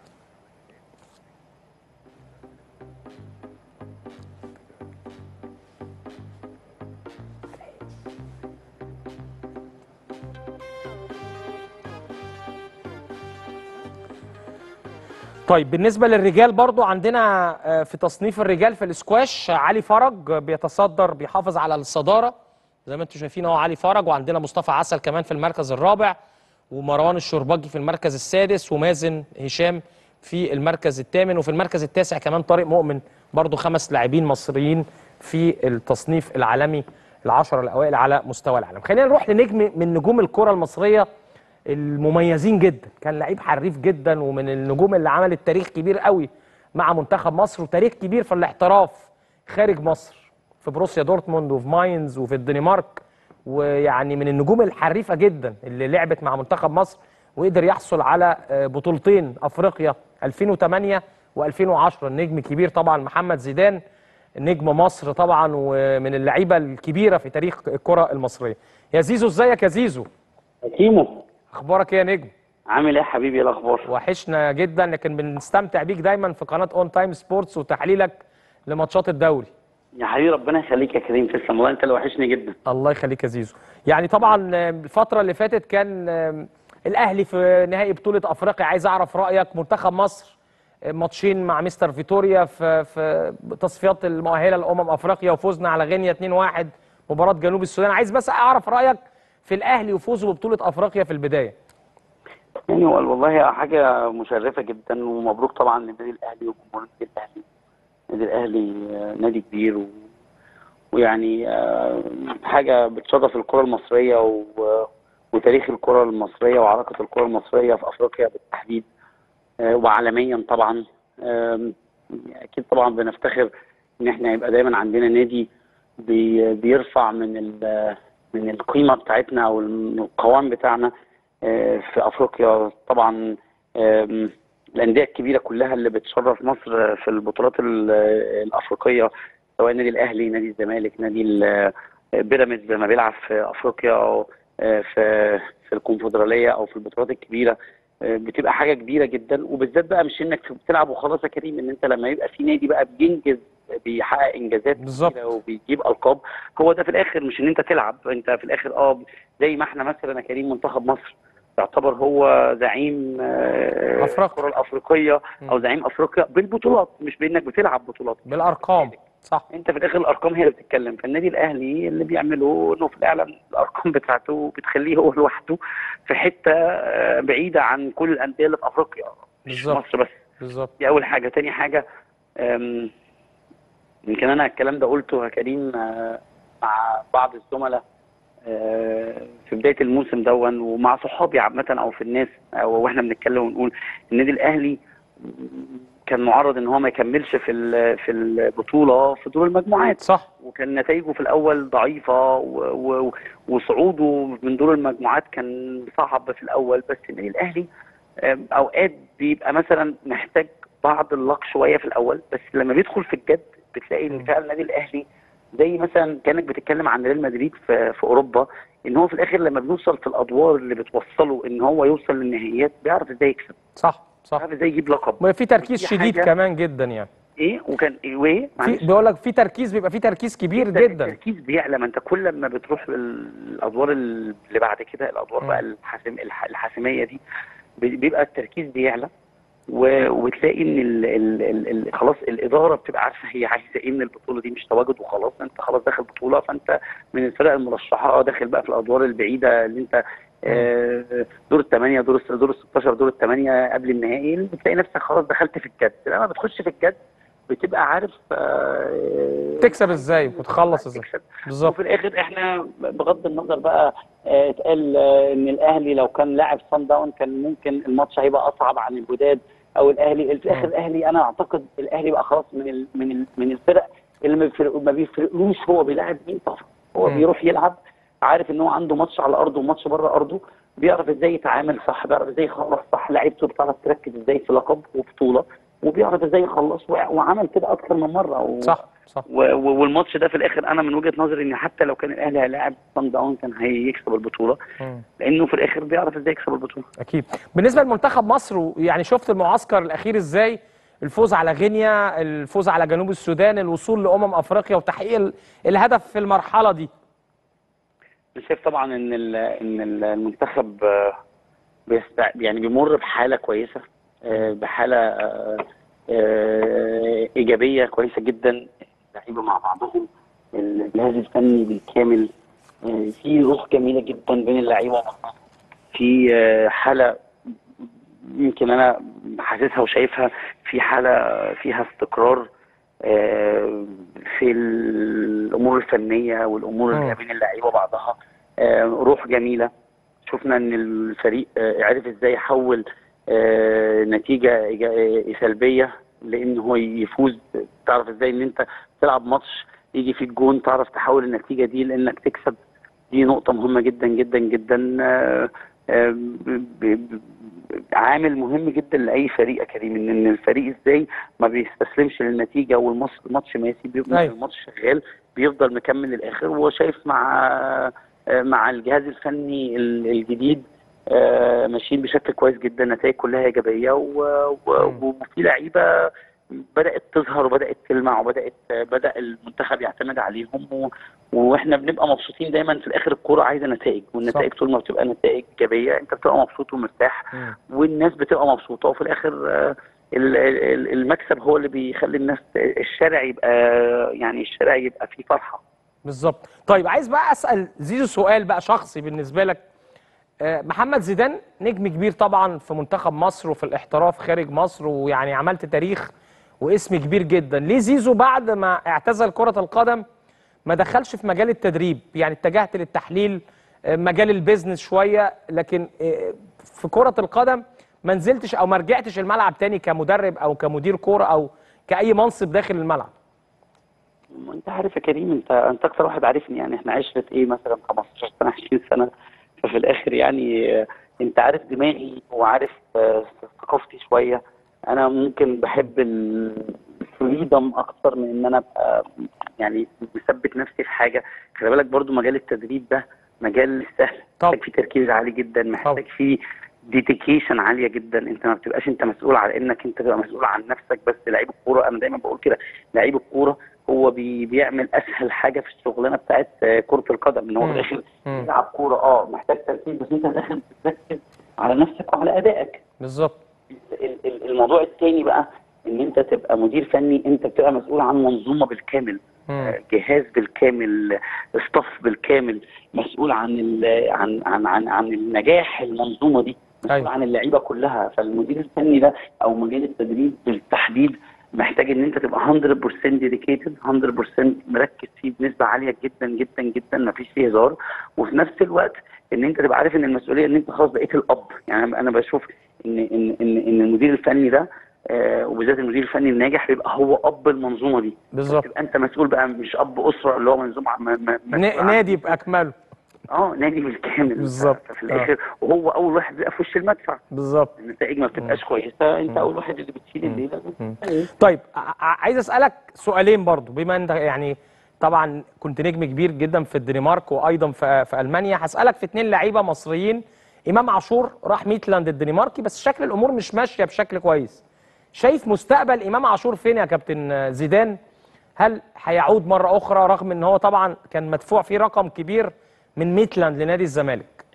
طيب بالنسبة للرجال برضو عندنا آه، في تصنيف الرجال في الاسكواش علي فرج بيتصدر بيحافظ على الصدارة زي ما انتم شايفين اهو علي فرج وعندنا مصطفى عسل كمان في المركز الرابع ومروان الشربجي في المركز السادس ومازن هشام في المركز الثامن وفي المركز التاسع كمان طارق مؤمن برضو خمس لاعبين مصريين في التصنيف العالمي العشرة الأوائل على مستوى العالم خلينا نروح لنجم من نجوم الكرة المصرية المميزين جدا كان لعيب حريف جدا ومن النجوم اللي عملت تاريخ كبير قوي مع منتخب مصر وتاريخ كبير في الاحتراف خارج مصر في بروسيا دورتموند وفي ماينز وفي الدنمارك ويعني من النجوم الحريفه جدا اللي لعبت مع منتخب مصر وقدر يحصل على آه، بطولتين افريقيا 2008 و2010 النجم الكبير طبعا محمد زيدان نجم مصر طبعا ومن اللعيبه الكبيره في تاريخ الكره المصريه يا زيزو ازيك يا زيزو كيمو اخبارك ايه يا نجم عامل ايه يا حبيبي إيه الاخبار وحشنا جدا لكن بنستمتع بيك دايما في قناه اون تايم سبورتس وتحليلك لماتشات الدوري يا حبيبي ربنا يخليك يا كريم تسلم والله انت اللي وحشني جدا الله يخليك يا زيزو يعني طبعا آه، الفتره اللي فاتت كان آه، الاهلي في نهائي بطوله افريقيا عايز اعرف رايك منتخب مصر آه، ماتشين مع مستر فيتوريا في في تصفيات المؤهله لامم افريقيا وفوزنا على غينيا 2-1 مباراه جنوب السودان عايز بس اعرف رايك في الاهلي وفوزه ببطوله افريقيا في البدايه يعني هو والله حاجه مشرفه جدا ومبروك طبعا للنادي الاهلي وجمهور النادي الاهلي النادي الاهلي آه، نادي كبير و... ويعني آه، حاجه بتشرف الكره المصريه و... وتاريخ الكره المصريه وعلاقه الكره المصريه في افريقيا بالتحديد آه، وعالميا طبعا آم، اكيد طبعا بنفتخر ان احنا يبقى دايما عندنا نادي بي... بيرفع من ال... من القيمه بتاعتنا او القوام بتاعنا آه، في افريقيا طبعا آم، الانديه الكبيره كلها اللي بتشرف مصر في البطولات ال- الافريقيه سواء النادي الاهلي نادي الزمالك نادي ال- بيراميدز لما بيلعب في افريقيا او آه، في في الكونفدراليه او في البطولات الكبيره آه، بتبقى حاجه كبيره جدا وبالذات بقى مش انك بتلعب وخلاص يا كريم ان انت لما يبقى في نادي بقى بينجز بيحقق انجازات كبيره وبيجيب القاب هو ده في الاخر مش ان انت تلعب انت في الاخر اه زي ما احنا مثلا يا كريم منتخب مصر يعتبر هو زعيم آه، الكره الافريقيه او زعيم افريقيا بالبطولات مش بانك بتلعب بطولات بالارقام صح انت في الاخر الارقام هي اللي بتتكلم فالنادي الاهلي اللي بيعمله انه فعلا الارقام بتاعته بتخليه هو لوحده في حته آه، بعيده عن كل الانديه اللي في افريقيا مش في بالظبط مصر بس بالظبط دي اول حاجه تاني حاجه آم، يمكن انا الكلام ده قلته يا كريم آه، مع بعض الزملاء آه، في بدايه الموسم دون ومع صحابي عامه او في الناس او واحنا بنتكلم ونقول النادي الاهلي كان معرض ان هو ما يكملش في ال- في البطوله في دور المجموعات صح وكان نتائجه في الاول ضعيفه و- و- وصعوده من دور المجموعات كان صعب في الاول بس النادي الاهلي آم، اوقات بيبقى مثلا محتاج بعض اللق شويه في الاول بس لما بيدخل في الجد بتلاقي ان فعلا النادي الاهلي زي مثلا كانك بتتكلم عن ريال مدريد في, في اوروبا ان هو في الاخر لما بيوصل في الادوار اللي بتوصله ان هو يوصل للنهائيات بيعرف ازاي يكسب صح صح بيعرف ازاي يجيب لقب وفي تركيز دي شديد حاجة- كمان جدا يعني ايه وكان ايه وايه معلش. في بيقول لك في تركيز بيبقى في تركيز كبير جدا التركيز بيعلى ما انت كل ما بتروح الادوار اللي بعد كده الادوار مم. بقى الحاسم الح- الحاسميه دي بي- بيبقى التركيز بيعلى و- وتلاقي ان ال ال ال ال خلاص الاداره بتبقى عارفه هي عايزه ايه من البطوله دي مش تواجد وخلاص انت خلاص داخل بطوله فانت من الفرق المرشحه اه داخل بقى في الادوار البعيده اللي انت آه، دور الثمانيه دور الس- دور ال 16 دور الثمانيه قبل النهائي بتلاقي نفسك خلاص دخلت في الجد لما بتخش في الجد بتبقى عارف آه، تكسب ازاي وتخلص ازاي بالظبط وفي الاخر احنا بغض النظر بقى آه، اتقال آه، ان الاهلي لو كان لاعب صن داون كان ممكن الماتش هيبقى اصعب عن الجداد او الاهلي في الاخر الاهلي انا اعتقد الاهلي بقى خلاص من ال من ال من الفرق اللي ما بيفرق- ما بيفرقلوش هو بيلاعب مين طبعا هو مم. بيروح يلعب عارف ان هو عنده ماتش على ارضه وماتش بره ارضه بيعرف ازاي يتعامل صح بيعرف ازاي يخلص صح لعيبته بتعرف تركز ازاي في لقب وبطوله وبيعرف ازاي يخلص وع- وعمل كده اكتر من مره و... صح صح و... و- والماتش ده في الاخر انا من وجهه نظري ان حتى لو كان الاهلي هيلاعب صن داون كان هيكسب البطوله مم. لانه في الاخر بيعرف ازاي يكسب البطوله اكيد بالنسبه لمنتخب مصر يعني شفت المعسكر الاخير ازاي الفوز على غينيا الفوز على جنوب السودان الوصول لامم افريقيا وتحقيق ال- الهدف في المرحله دي انا شايف طبعا ان ال- ان ال- المنتخب آه، بيست... يعني بيمر بحاله كويسه آه، بحاله آه، آه، ايجابيه كويسه جدا اللعيبه مع بعضهم الجهاز الفني بالكامل آه، في روح جميله جدا بين اللعيبه في آه، حاله يمكن انا حاسسها وشايفها في حاله فيها استقرار آه، في الامور الفنيه والامور اللي مم. بين اللعيبه بعضها آه، روح جميله شفنا ان الفريق آه، عرف ازاي يحول آه، نتيجه إيجا- سلبيه لان هو يفوز تعرف ازاي ان انت تلعب ماتش يجي فيك جون تعرف تحول النتيجه دي لانك تكسب دي نقطه مهمه جدا جدا جدا آه، آه، ب- ب- عامل مهم جدا لاي فريق يا كريم ان إن الفريق ازاي ما بيستسلمش للنتيجه والماتش الماتش ماشي بيبقى أيوة. الماتش شغال بيفضل مكمل للاخر وشايف مع آه، مع الجهاز الفني ال- الجديد آه، ماشيين بشكل كويس جدا النتائج كلها ايجابيه و- و- وفي لعيبه بدات تظهر وبدات تلمع وبدات بدا المنتخب يعتمد عليهم و... واحنا بنبقى مبسوطين دايما في الاخر الكوره عايزه نتائج والنتائج طول ما بتبقى نتائج ايجابيه انت بتبقى مبسوط ومرتاح والناس بتبقى مبسوطه وفي الاخر آه، ال- ال- المكسب هو اللي بيخلي الناس الشارع يبقى يعني الشارع يبقى فيه فرحه بالظبط طيب عايز بقى اسال زيزو سؤال بقى شخصي بالنسبه لك آه، محمد زيدان نجم كبير طبعا في منتخب مصر وفي الاحتراف خارج مصر ويعني عملت تاريخ واسم كبير جدا ليه زيزو بعد ما اعتزل كرة القدم ما دخلش في مجال التدريب يعني اتجهت للتحليل آه، مجال البيزنس شوية لكن آه، في كرة القدم ما نزلتش او ما رجعتش الملعب تاني كمدرب او كمدير كورة او كأي منصب داخل الملعب ما انت عارف يا كريم انت انت اكتر واحد عارفني يعني احنا عشرة ايه مثلا 15 سنه 20 سنه ففي الاخر يعني آه، انت عارف دماغي وعارف آه، ثقافتي شويه انا ممكن بحب الفريدم اكتر من ان انا ابقى يعني مثبت نفسي في حاجه خلي بالك برضو مجال التدريب ده مجال مش سهل محتاج فيه تركيز عالي جدا محتاج فيه ديديكيشن عاليه جدا انت ما بتبقاش انت مسؤول على انك انت تبقى مسؤول عن نفسك بس لعيب الكوره انا دايما بقول كده لعيب الكوره هو بي بيعمل اسهل حاجه في الشغلانه بتاعت آه، كره القدم ان هو مم. داخل مم. يلعب كوره اه محتاج تركيز بس انت داخل تركز على نفسك وعلى ادائك بالظبط ال- ال- الموضوع الثاني بقى ان انت تبقى مدير فني انت بتبقى مسؤول عن منظومه بالكامل آه، جهاز بالكامل ستاف بالكامل مسؤول عن ال- عن عن عن, عن النجاح المنظومه دي مسؤول أيوة. عن اللعيبه كلها فالمدير الفني ده او مجال التدريب بالتحديد محتاج ان انت تبقى 100% ديديكيتد 100% مركز فيه بنسبه عاليه جدا جدا جدا ما فيش فيه هزار وفي نفس الوقت ان انت تبقى عارف ان المسؤوليه ان انت خلاص بقيت الاب يعني أنا- انا بشوف ان ان ان, إن المدير الفني ده آه وبالذات المدير الفني الناجح بيبقى هو اب المنظومه دي بالظبط تبقى انت مسؤول بقى مش اب اسره اللي هو منظومه م- م- مسؤول نا- عن- نادي باكمله اه نادي بالكامل بالظبط. ففي الاخر وهو اول واحد بيبقى في وش المدفع بالظبط النتائج ما بتبقاش كويسه انت اول واحد اللي بتشيل الليله طيب ع- ع- عايز اسالك سؤالين برضو بما انت يعني طبعا كنت نجم كبير جدا في الدنمارك وايضا في, في المانيا هسالك في اتنين لعيبه مصريين امام عاشور راح ميتلاند الدنماركي بس شكل الامور مش ماشيه بشكل كويس شايف مستقبل امام عاشور فين يا كابتن زيدان هل هيعود مره اخرى رغم ان هو طبعا كان مدفوع فيه رقم كبير من ميتلاند لنادي الزمالك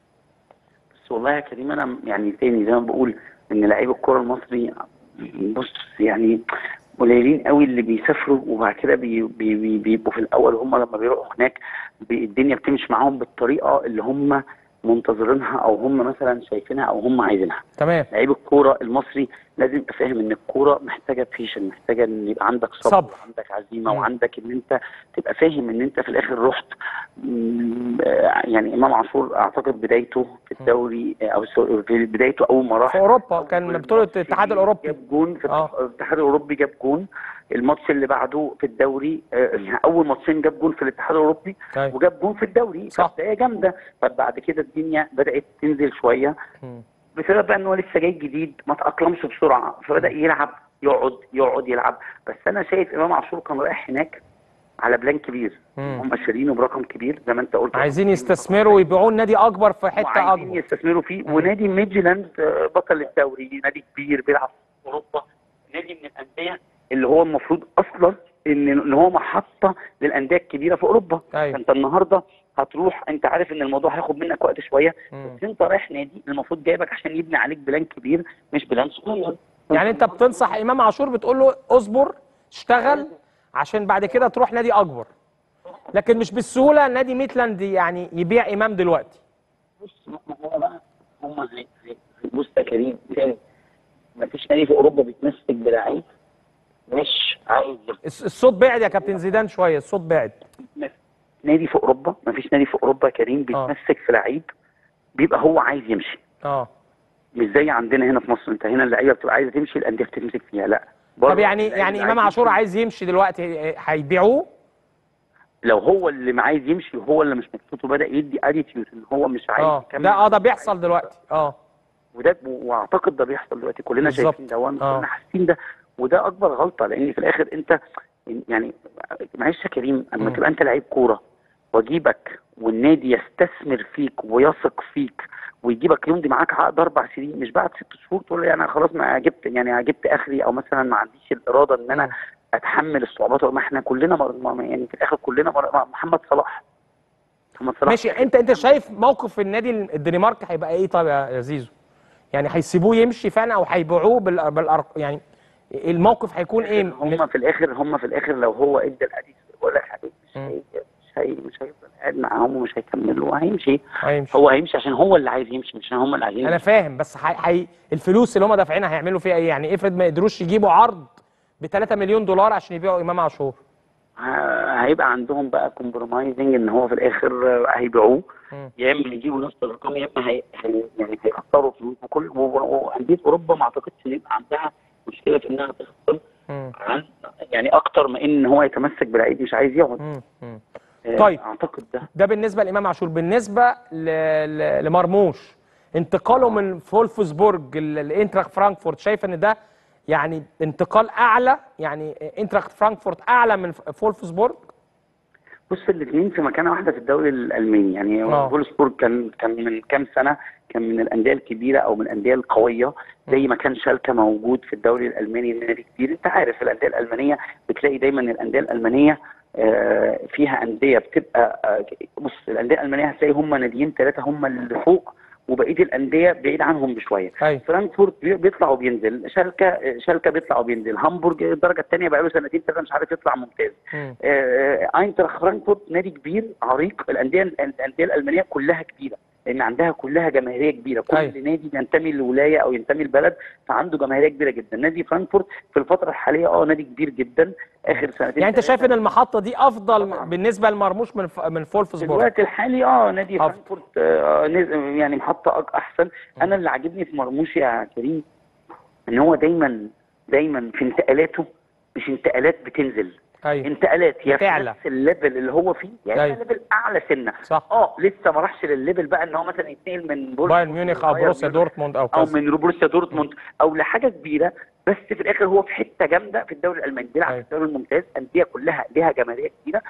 بس والله يا كريم انا يعني تاني زي ما بقول ان لعيب الكره المصري بص يعني قليلين قوي اللي بيسافروا وبعد كده بي بي بي بيبقوا في الاول هم لما بيروحوا هناك بي الدنيا بتمشي معاهم بالطريقه اللي هم منتظرينها او هم مثلا شايفينها او هم عايزينها تمام لعيب الكوره المصري لازم يبقى فاهم ان الكوره محتاجه بيشن محتاجه ان يبقى عندك صبر, صبر. وعندك عزيمه وعندك ان انت تبقى فاهم ان انت في الاخر رحت مم، آه، يعني امام عاشور اعتقد بدايته في الدوري آه، او سوري، في بدايته اول ما راح في اوروبا كان بطوله الاتحاد الاوروبي جاب جون في الاتحاد الاوروبي جاب جون الماتش اللي بعده في الدوري آه، يعني اول ماتشين جاب جون في الاتحاد الاوروبي أيوة. وجاب جون في الدوري صح. بدايه جامده فبعد كده الدنيا بدات تنزل شويه بسبب بقى ان هو لسه جاي جديد ما تاقلمش بسرعه فبدا يلعب يقعد يقعد يلعب بس انا شايف امام عاشور كان رايح هناك على بلان كبير مم. هم شارينه برقم كبير زي ما انت قلت عايزين يستثمروا ويبيعوه النادي اكبر في حته وعايزين اكبر يستثمروا فيه ونادي ميدجلاند آه، بطل الدوري نادي كبير بيلعب في اوروبا نادي من الانديه اللي هو المفروض اصلا ان ان هو محطه للانديه الكبيره في اوروبا أيوة. فانت النهارده هتروح انت عارف ان الموضوع هياخد منك وقت شويه بس انت رايح نادي المفروض جايبك عشان يبني عليك بلان كبير مش بلان صغير يعني انت بتنصح امام عاشور بتقول له اصبر اشتغل عشان بعد كده تروح نادي اكبر لكن مش بالسهوله نادي ميتلاند يعني يبيع امام دلوقتي بص هو بقى هم هي- هي- بص يا كريم تاني مفيش نادي في اوروبا بيتمسك بلعيب مش عايز الس- الصوت بعد يا كابتن زيدان شويه الصوت بعد نادي في اوروبا مفيش نادي في اوروبا يا كريم بيتمسك في لعيب بيبقى هو عايز يمشي اه مش زي عندنا هنا في مصر انت هنا اللعيبه بتبقى عايزه تمشي الانديه بتمسك فيها لا بره طب يعني اللعيب يعني اللي امام عايز عاشور يمشي، عايز يمشي دلوقتي هيبيعوه لو هو اللي عايز يمشي وهو اللي مش مبسوط وبدا يدي اتيتيود ان هو مش عايز اه يكمل ده اه ده بيحصل دلوقتي اه وده واعتقد ده بيحصل دلوقتي كلنا بالظبط. شايفين ده وانا آه. كلنا حاسين ده وده اكبر غلطه لان في الاخر انت يعني معلش يا كريم اما تبقى انت لعيب كوره واجيبك والنادي يستثمر فيك ويثق فيك ويجيبك يمضي معاك عقد اربع سنين مش بعد ست شهور تقول لي انا خلاص ما جبت يعني جبت اخري او مثلا ما عنديش الاراده ان انا اتحمل الصعوبات ما احنا كلنا مر... ما- يعني في الاخر كلنا مر... محمد صلاح محمد صلاح ماشي انت انت شايف موقف النادي الدنمارك هيبقى ايه طب يا يا زيزو يعني هيسيبوه يمشي فعلا او هيبيعوه بال بالأرق يعني الموقف هيكون ايه هم في الاخر هم في الاخر لو هو ادى الاديس بقول لك حبيبي مش هي مش هي مش هيفضل قاعد معاهم ومش هيكمل وهيمشي هيمشي هو هيمشي عشان هو اللي عايز يمشي مش عشان هم اللي عايزين انا فاهم بس حي... حي... الفلوس اللي هم دافعينها هيعملوا فيها ايه يعني افرض ما قدروش يجيبوا عرض ب 3 مليون دولار عشان يبيعوا امام عاشور ه- هيبقى عندهم بقى كومبرومايزنج ان هو في الاخر آه، هيبيعوه يا اما يجيبوا نفس الارقام يا اما هي... هي... يعني هيخسروا فلوس وكل و- و- وانديه اوروبا ما اعتقدش ان يبقى عندها مشكله في انها تخسر عن يعني اكتر ما ان هو يتمسك بلعيب مش عايز يقعد آه، طيب. اعتقد ده ده بالنسبه لامام عاشور بالنسبه ل... ل... لمرموش انتقاله من فولفسبورج ل- لانتراخت فرانكفورت شايف ان ده يعني انتقال اعلى يعني انتراخت فرانكفورت اعلى من ف- فولفسبورج بص الاثنين في مكانه واحده في الدوري الالماني يعني آه. فولسبورج كان كان من كام سنه كان من الانديه الكبيره او من الانديه القويه زي ما كان شالكه موجود في الدوري الالماني نادي كبير انت عارف الانديه الالمانيه بتلاقي دايما الانديه الالمانيه آه، فيها انديه بتبقى آه، بص الانديه الالمانيه هتلاقي هم ناديين ثلاثه هم اللي فوق وبقيه الانديه بعيد عنهم بشويه فرانكفورت بي- بيطلع وبينزل شالكه شالكه بيطلع وبينزل هامبورج الدرجه الثانيه بقى له سنتين ثلاثه مش عارف يطلع ممتاز آه، اينتراخ فرانكفورت نادي كبير عريق الانديه الانديه الالمانيه كلها كبيره لان عندها كلها جماهيريه كبيره كل أيوة. نادي بينتمي لولايه او ينتمي لبلد فعنده جماهيريه كبيره جدا نادي فرانكفورت في الفتره الحاليه اه نادي كبير جدا اخر سنتين يعني انت شايف ان المحطه دي افضل بالنسبه لمرموش من ف... من في فولفسبورج الوقت الحالي اه نادي فرانكفورت آه نز- يعني محطه أك- احسن انا اللي عاجبني في مرموش يا كريم ان هو دايما دايما في انتقالاته مش انتقالات بتنزل أيوة. انتقالات يا في بتعلى. نفس الليفل اللي هو فيه يعني أيوة. أيوة. ليفل اعلى سنه صح. اه لسه ما راحش للليفل بقى ان هو مثلا يتنقل من بول بايرن ميونخ او بروسيا دورتموند او او كذا من بروسيا دورتموند او لحاجه كبيره بس في الاخر هو في حته جامده في الدوري الالماني بيلعب في الدوري الممتاز انديه كلها ليها جماهيريه كبيره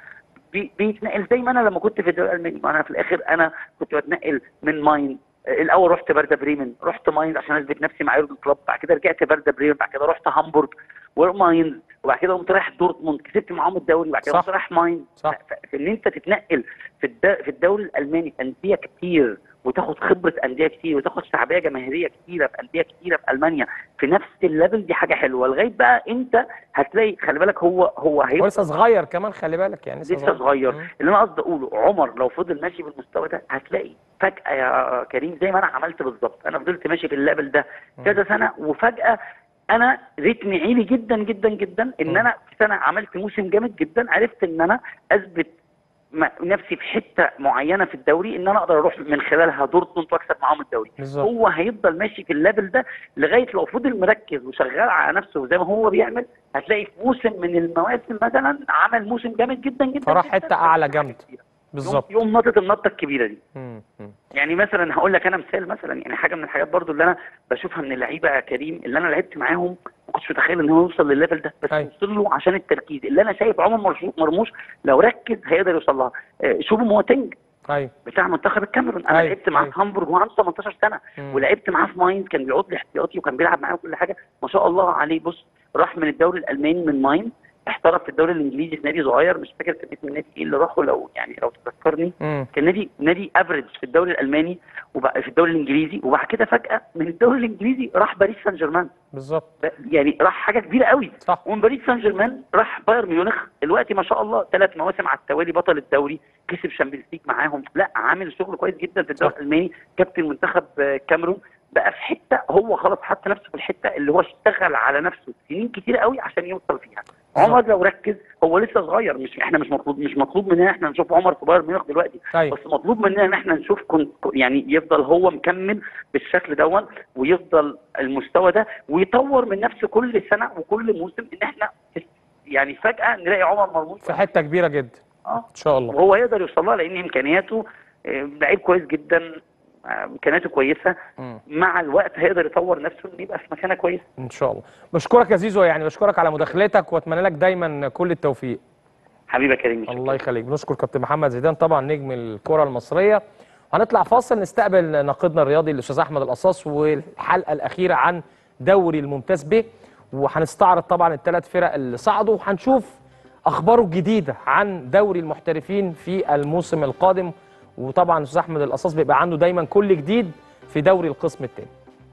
بي- بيتنقل زي ما انا لما كنت في الدوري الالماني ما انا في الاخر انا كنت بتنقل من ماين الاول رحت بردا بريمن رحت ماينز عشان اثبت نفسي مع يورجن كلوب بعد كده رجعت بردا بريمن بعد كده رحت هامبورغ وماينز وبعد كده قمت رايح دورتموند كسبت معاهم الدوري وبعد كده صح. قمت رايح ماينز صح. ف- فان انت تتنقل في الد... في الدوري الالماني في انديه كتير وتاخد خبره انديه كتير وتاخد شعبيه جماهيريه كتيره في انديه كتيره في المانيا في نفس الليفل دي حاجه حلوه لغايه بقى انت هتلاقي خلي بالك هو هو هو هيبقى لسه صغير كمان خلي بالك يعني لسه صغير اللي انا قصدي اقوله عمر لو فضل ماشي بالمستوى ده هتلاقي فجاه يا كريم زي ما انا عملت بالظبط انا فضلت ماشي في الليفل ده كذا سنه وفجاه انا رتمي عالي جدا جدا جدا ان انا في سنه عملت موسم جامد جدا عرفت ان انا اثبت م- نفسي في حته معينه في الدوري ان انا اقدر اروح من خلالها دورتموند واكسب معاهم الدوري بالظبط. هو هيفضل ماشي في الليفل ده لغايه لو فضل مركز وشغال على نفسه زي ما هو بيعمل هتلاقي في موسم من المواسم مثلا عمل موسم جامد جدا جدا فراح جدا حته اعلى جامد بالظبط يقوم نطت النطه الكبيره دي مم. مم. يعني مثلا هقول لك انا مثال مثلا يعني حاجه من الحاجات برضو اللي انا بشوفها من اللعيبه يا كريم اللي انا لعبت معاهم ما كنتش متخيل ان هو يوصل للليفل ده بس وصل له عشان التركيز اللي انا شايف عمر مرشو- مرموش لو ركز هيقدر يوصل لها آه، شوفو موتنج ايوه بتاع منتخب الكاميرون انا أيوة، لعبت معاه في هامبورغ وهو عنده 18 سنه مم. ولعبت معاه في ماينز كان بيقعد لي احتياطي وكان بيلعب معايا وكل حاجه ما شاء الله عليه بص راح من الدوري الالماني من ماينز احترف في الدوري الانجليزي في نادي صغير مش فاكر كان اسم النادي ايه اللي راحه لو يعني لو تذكرني مم. كان نادي نادي افريج في الدوري الالماني وبقى في الدوري الانجليزي وبعد كده فجاه من الدوري الانجليزي راح باريس سان جيرمان بالظبط يعني راح حاجه كبيره قوي صح ومن باريس سان جيرمان راح بايرن ميونخ دلوقتي ما شاء الله ثلاث مواسم على التوالي بطل الدوري كسب شامبيونز ليج معاهم لا عامل شغل كويس جدا في الدوري الالماني كابتن منتخب آه، كاميرون بقى في حته هو خلاص حط نفسه في الحته اللي هو اشتغل على نفسه سنين كتير قوي عشان يوصل فيها عمر لو ركز هو لسه صغير مش احنا مش مطلوب مش مطلوب مننا احنا نشوف عمر في بايرن ميونخ دلوقتي أيوة. بس مطلوب مننا ان احنا نشوف كن يعني يفضل هو مكمل بالشكل دون ويفضل المستوى ده ويطور من نفسه كل سنه وكل موسم ان احنا يعني فجاه نلاقي عمر مرموش في حته كبيره جدا اه ان شاء الله وهو يقدر يوصل لها لان امكانياته آه، لعيب كويس جدا آه، امكانياته كويسه مم. مع الوقت هيقدر يطور نفسه انه يبقى في مكانه كويسه ان شاء الله بشكرك يا زيزو يعني بشكرك على مداخلتك واتمنى لك دايما كل التوفيق حبيبي يا كريم الله يخليك بنشكر كابتن محمد زيدان طبعا نجم الكره المصريه هنطلع فاصل نستقبل ناقدنا الرياضي الاستاذ احمد القصاص والحلقه الاخيره عن دوري الممتاز ب وهنستعرض طبعا الثلاث فرق اللي صعدوا وهنشوف اخباره الجديده عن دوري المحترفين في الموسم القادم وطبعا الاستاذ احمد القصاص بيبقى عنده دايما كل جديد في دوري القسم الثاني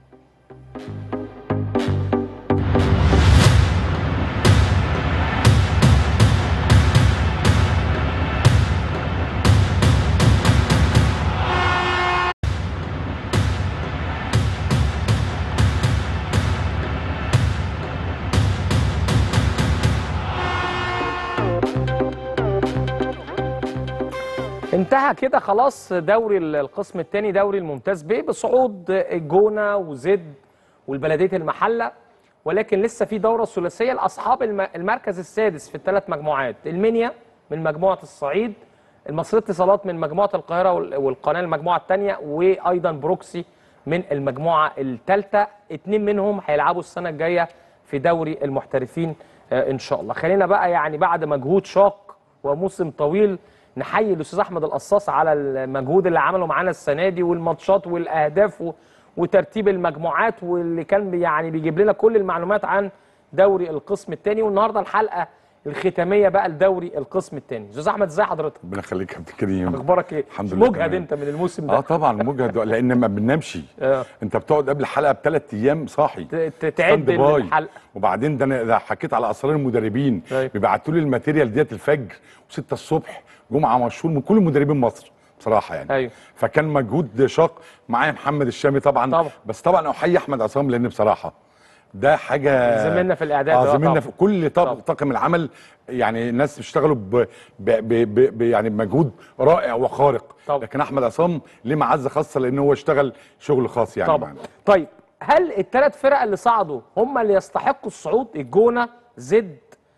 انتهى كده خلاص دوري القسم الثاني دوري الممتاز ب بصعود الجونه وزد والبلديه المحله ولكن لسه في دوره ثلاثيه لاصحاب الم- المركز السادس في الثلاث مجموعات المنيا من مجموعه الصعيد المصرية اتصالات من مجموعه القاهره وال- والقناه المجموعه الثانيه وايضا بروكسي من المجموعه الثالثه اتنين منهم هيلعبوا السنه الجايه في دوري المحترفين آه، ان شاء الله خلينا بقى يعني بعد مجهود شاق وموسم طويل نحيي الاستاذ احمد القصاص على المجهود اللي عمله معانا السنه دي والماتشات والاهداف و... وترتيب المجموعات واللي كان بي- يعني بيجيب لنا كل المعلومات عن دوري القسم الثاني والنهارده الحلقه الختاميه بقى لدوري القسم الثاني استاذ احمد ازي حضرتك ربنا يخليك يا كابتن كريم اخبارك ايه الحمد لله مجهد تمام. انت من الموسم ده اه طبعا مجهد لان ما بننامش آه. انت بتقعد قبل الحلقه بثلاث ايام صاحي ت- ت- تعد ستاند باي. الحلقه وبعدين ده انا ده حكيت على اسرار المدربين أيوة. بيبعتوا لي الماتيريال ديت الفجر و6 الصبح جمعه مشهور من كل مدربين مصر بصراحه يعني ايوه فكان مجهود شاق معايا محمد الشامي طبعا طبعا بس طبعا احيي احمد عصام لان بصراحه ده حاجه زميلنا في الإعداد اه ده زميلنا طبعا. في كل طاقم طاقم العمل يعني الناس بيشتغلوا ب... ب... ب... ب... ب... يعني بمجهود رائع وخارق طبعا. لكن احمد عصام ليه معزه خاصه لان هو اشتغل شغل خاص يعني طبعا معانا. طيب هل الثلاث فرق اللي صعدوا هم اللي يستحقوا الصعود الجونه زد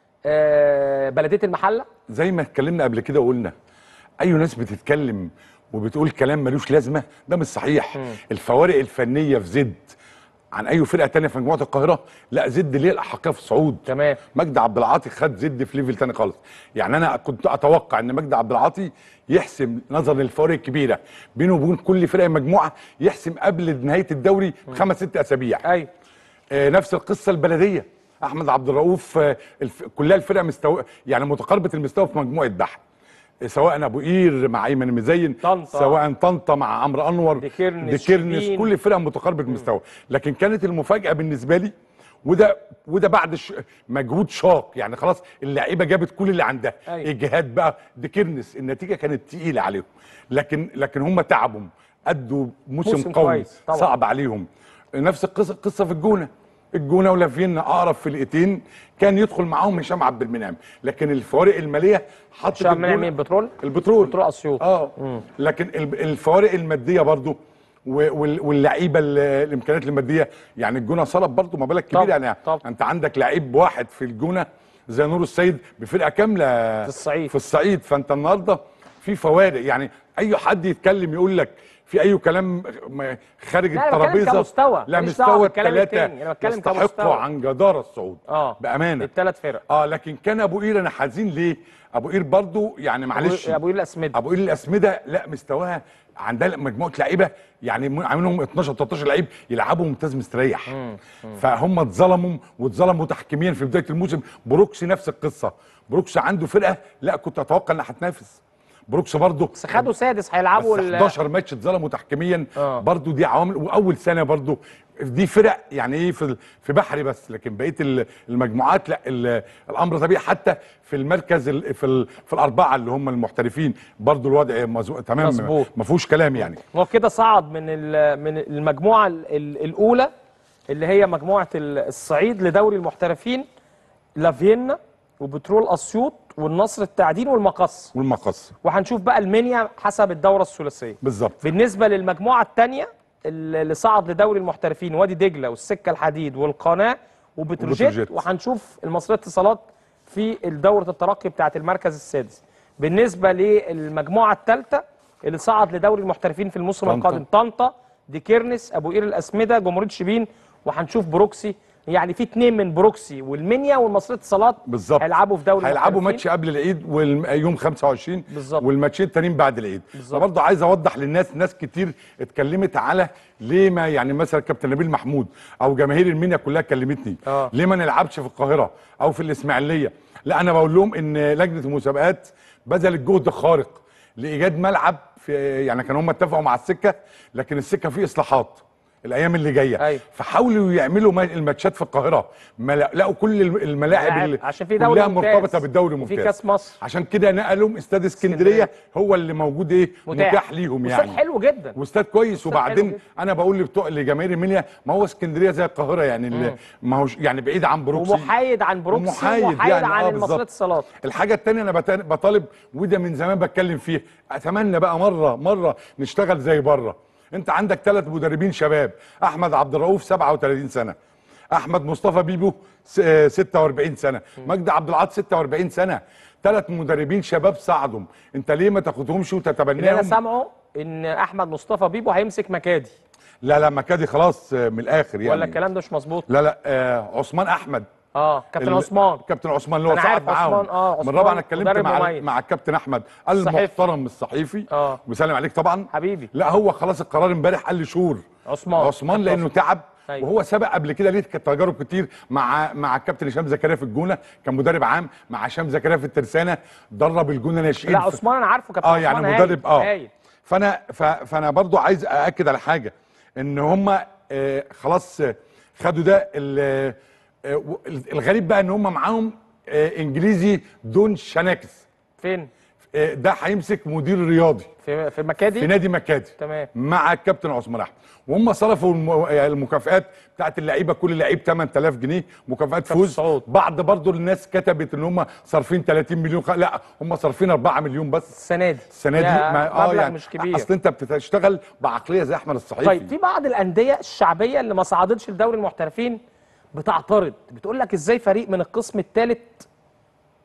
آه بلديه المحله زي ما اتكلمنا قبل كده وقلنا اي ناس بتتكلم وبتقول كلام ملوش لازمه ده مش صحيح مم. الفوارق الفنيه في زد عن اي فرقه تانية في مجموعه القاهره لا زد ليه الاحقيه في الصعود تمام مجدي عبد العاطي خد زد في ليفل تاني خالص يعني انا كنت اتوقع ان مجدي عبد العاطي يحسم نظرا للفوارق الكبيره بينه وبين كل فرقه مجموعه يحسم قبل نهايه الدوري بخمس ست اسابيع ايوه آه نفس القصه البلديه احمد عبد الرؤوف آه الف... كلها الفرق مستوى يعني متقاربه المستوى في مجموعه بحر سواء ابو قير مع ايمن مزين طنطا. سواء طنطا مع عمرو انور ديكيرنس، ديكيرنس شبين. كل فرقه متقاربه المستوى لكن كانت المفاجاه بالنسبه لي وده وده بعد ش... مجهود شاق يعني خلاص اللعيبه جابت كل اللي عندها أيوة. الجهاد بقى ديكيرنس النتيجه كانت تقيله عليهم لكن لكن هم تعبوا ادوا موسم, موسم قوي كويس، طبعا. صعب عليهم نفس القصه القصه في الجونه الجونه ولافينا اقرب فرقتين كان يدخل معاهم هشام عبد المنعم لكن الفوارق الماليه حطت هشام منعم الجونة- مين بترول البترول بترول اسيوط اه لكن ال- الفوارق الماديه برضو و- وال- واللعيبه ال- الامكانيات الماديه يعني الجونه صلب برضو مبالغ كبيره طبعا، يعني طبعا. انت عندك لعيب واحد في الجونه زي نور السيد بفرقه كامله في الصعيد في الصعيد فانت النهارده في فوارق يعني اي حد يتكلم يقول لك في اي كلام م- خارج لا، أنا بتكلم الترابيزه كمستوى، لا ماليش دعوة مستوى بالكلام الثلاثه التاني، أنا بتكلم يستحقوا كمستوى. عن جداره الصعود اه بامانه الثلاث فرق اه لكن كان ابو قير انا حزين ليه ابو قير برضو يعني معلش ابو قير الاسمده ابو قير الاسمده لا مستواها عندها مجموعه لعيبه يعني م- عاملهم 12 13 لعيب يلعبوا ممتاز مستريح فهم اتظلموا واتظلموا تحكيميا في بدايه الموسم بروكسي نفس القصه بروكسي عنده فرقه لا كنت اتوقع انها هتنافس بروكس برضه بس خدوا سادس هيلعبوا بس ال- 11 ماتش اتظلموا تحكيميا آه. برضو دي عوامل واول سنه برضو دي فرق يعني ايه في في بحري بس لكن بقيه ال- المجموعات لا ال- الامر طبيعي حتى في المركز ال- في ال- في الاربعه اللي هم المحترفين برضو الوضع مزو... تمام مظبوط. ما فيهوش كلام يعني هو كده صعد من ال- من المجموعه ال- ال- الاولى اللي هي مجموعه ال- الصعيد لدوري المحترفين لافينا وبترول اسيوط والنصر التعدين والمقص والمقص وهنشوف بقى المنيا حسب الدوره الثلاثيه بالظبط بالنسبه للمجموعه الثانيه اللي صعد لدوري المحترفين وادي دجله والسكه الحديد والقناه وبتروجيت وبتروجيت. وهنشوف المصريه اتصالات في دوره الترقي بتاعه المركز السادس بالنسبه للمجموعه الثالثه اللي صعد لدوري المحترفين في الموسم طنطا. القادم طنطا ديكيرنس ابو قير الاسمده جمهوريه شبين وهنشوف بروكسي يعني في اتنين من بروكسي والمنيا والمصريه اتصالات بالظبط هيلعبوا في دوري هيلعبوا المحترفين. ماتش قبل العيد ويوم 25 بالظبط. والماتشين التانيين بعد العيد بالظبط. فبرضه عايز اوضح للناس ناس كتير اتكلمت على ليه ما يعني مثلا كابتن نبيل محمود او جماهير المنيا كلها كلمتني آه. ليه ما نلعبش في القاهره او في الاسماعيليه لا انا بقول لهم ان لجنه المسابقات بذلت جهد خارق لايجاد ملعب في يعني كانوا هم اتفقوا مع السكه لكن السكه فيه اصلاحات الايام اللي جايه أيوة. فحاولوا يعملوا ما- الماتشات في القاهره ما لا- لقوا كل الم- الملاعب ملاعب، اللي عشان في دوري كلها ممتاز. مرتبطه بالدوري وفي الممتاز كاس مصر. عشان كده نقلوا استاد اسكندريه هو اللي موجود ايه متاح. متاح ليهم واستاد يعني حلو جدا واستاد كويس استاد حلو وبعدين جدا. انا بقول لبتوع لجماهير المنيا ما هو اسكندريه زي القاهره يعني اللي- ما هوش يعني بعيد عن بروكسي ومحايد عن بروكسي ومحايد ومحايد يعني، عن آه، المصريه بالظبط. اتصالات الحاجه الثانيه انا بت- بطالب وده من زمان بتكلم فيه اتمنى بقى مره مره نشتغل زي بره انت عندك ثلاث مدربين شباب احمد عبد الرؤوف 37 سنه احمد مصطفى بيبو س- آه، 46 سنه مجدي عبد العاطي 46 سنه ثلاث مدربين شباب صعدوا انت ليه ما تاخدهمش اللي انا وتتبناهم سامعه ان احمد مصطفى بيبو هيمسك مكادي لا لا مكادي خلاص آه، من الاخر يعني ولا الكلام ده مش مظبوط لا لا آه عثمان احمد اه كابتن ال- عثمان كابتن عثمان اللي هو أنا صعد عارف معاهم عثمان، آه، من عثمان رابعه انا اتكلمت مدرب مع مميز. مع الكابتن احمد الصحيفي. المحترم الصحيفي اه وسلم عليك طبعا حبيبي لا هو خلاص القرار امبارح قال لي شهور عثمان عثمان كابتن لانه عثمان. تعب أيوة. وهو سبق قبل كده ليه كانت تجارب كتير مع مع الكابتن هشام زكريا في الجونه كان مدرب عام مع هشام زكريا في الترسانه درب الجونه ناشئين لا في- عثمان انا عارفه كابتن اه عثمان يعني هايل، مدرب اه هايل. فانا ف- فانا برضو عايز ااكد على حاجه ان هم آه خلاص آه، خدوا ده ال- آه، و- الغريب بقى ان هم معاهم آه انجليزي دون شناكس فين آه، ده هيمسك مدير رياضي في في مكادي في نادي مكادي تمام مع الكابتن عثمان احمد وهم صرفوا الم- المكافئات بتاعت اللعيبه كل لعيب 8000 جنيه مكافئات فوز بعض برضو الناس كتبت ان هم صارفين 30 مليون خ... لا هم صارفين 4 مليون بس السنه دي السنه دي يا ما مبلغ مش كبير. اصل انت بتشتغل بعقليه زي احمد الصحيفي طيب في بعض الانديه الشعبيه اللي ما صعدتش لدوري المحترفين بتعترض بتقول لك ازاي فريق من القسم الثالث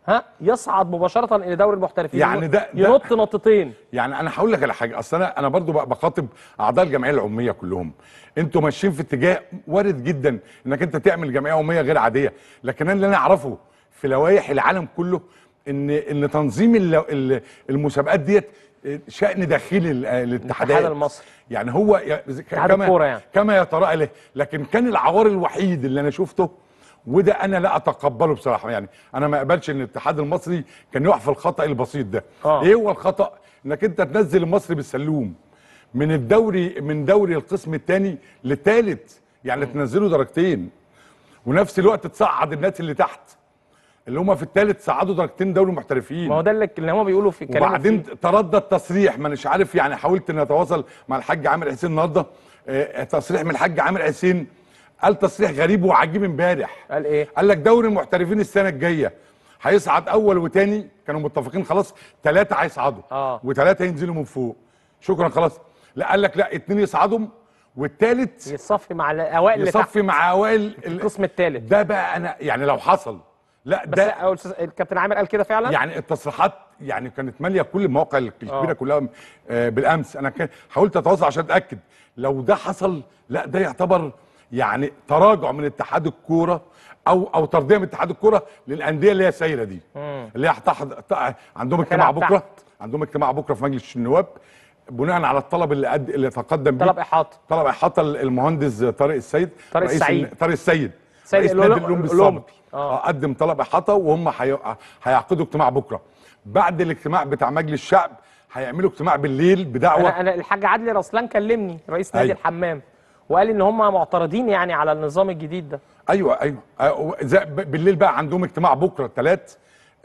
ها يصعد مباشره الى دوري المحترفين يعني ده- ده- ينط نطتين يعني انا هقول لك على حاجه اصل انا انا برضو بق- بخاطب اعضاء الجمعيه العموميه كلهم انتوا ماشيين في اتجاه وارد جدا انك انت تعمل جمعيه عموميه غير عاديه لكن انا اللي انا اعرفه في لوائح العالم كله ان ان تنظيم ال- ال- المسابقات ديت شان داخلي ال- الاتحادات الاتحاد المصري. يعني هو ي- اتحاد الكورة يعني. كما يتراءى له لكن كان العوار الوحيد اللي انا شفته وده انا لا اتقبله بصراحه يعني انا ما اقبلش ان الاتحاد المصري كان يقع في الخطا البسيط ده آه. ايه هو الخطا انك انت تنزل المصري بالسلوم من الدوري من دوري القسم الثاني للثالث يعني تنزله درجتين ونفس الوقت تصعد الناس اللي تحت اللي هم في الثالث صعدوا درجتين دوري محترفين ما هو ده اللي, اللي هم بيقولوا في كلام وبعدين تردد تصريح ما مش عارف يعني حاولت ان اتواصل مع الحاج عامر حسين النهارده آه، تصريح من الحاج عامر حسين قال تصريح غريب وعجيب امبارح قال ايه قال لك دوري المحترفين السنه الجايه هيصعد اول وتاني كانوا متفقين خلاص ثلاثه هيصعدوا اه وثلاثه ينزلوا من فوق شكرا خلاص لا قال لك لا اثنين يصعدوا والثالث يصفي مع الاوائل اللي تحت يصفي مع اوائل القسم الثالث ده بقى انا يعني لو حصل لا بس ده أو الأستاذ- الكابتن عامر قال كده فعلا يعني التصريحات يعني كانت ماليه كل المواقع الكبيره آه. كلها آه، بالامس انا كان حاولت اتواصل عشان اتاكد لو ده حصل لا ده يعتبر يعني تراجع من اتحاد الكوره او او ترضيه من اتحاد الكوره للانديه اللي هي سايره دي مم. اللي هي هتحض... ت- عندهم مكانها اجتماع بكره تحت. عندهم اجتماع بكره في مجلس النواب بناء على الطلب اللي قد... اللي تقدم بيه طلب احاطه طلب احاطه المهندس طارق السيد طارق رئيس السعيد. الن- طارق السيد سيد رئيس الأولم- نادي الاولمبي السابق الأولمبي. اه قدم طلب احاطه وهم هي... هيعقدوا اجتماع بكره بعد الاجتماع بتاع مجلس الشعب هيعملوا اجتماع بالليل بدعوه انا انا الحاج عدلي رسلان كلمني رئيس نادي أيوة. الحمام وقال ان هم معترضين يعني على النظام الجديد ده ايوه ايوه آه، زي- ب- بالليل بقى عندهم اجتماع بكره الثلاث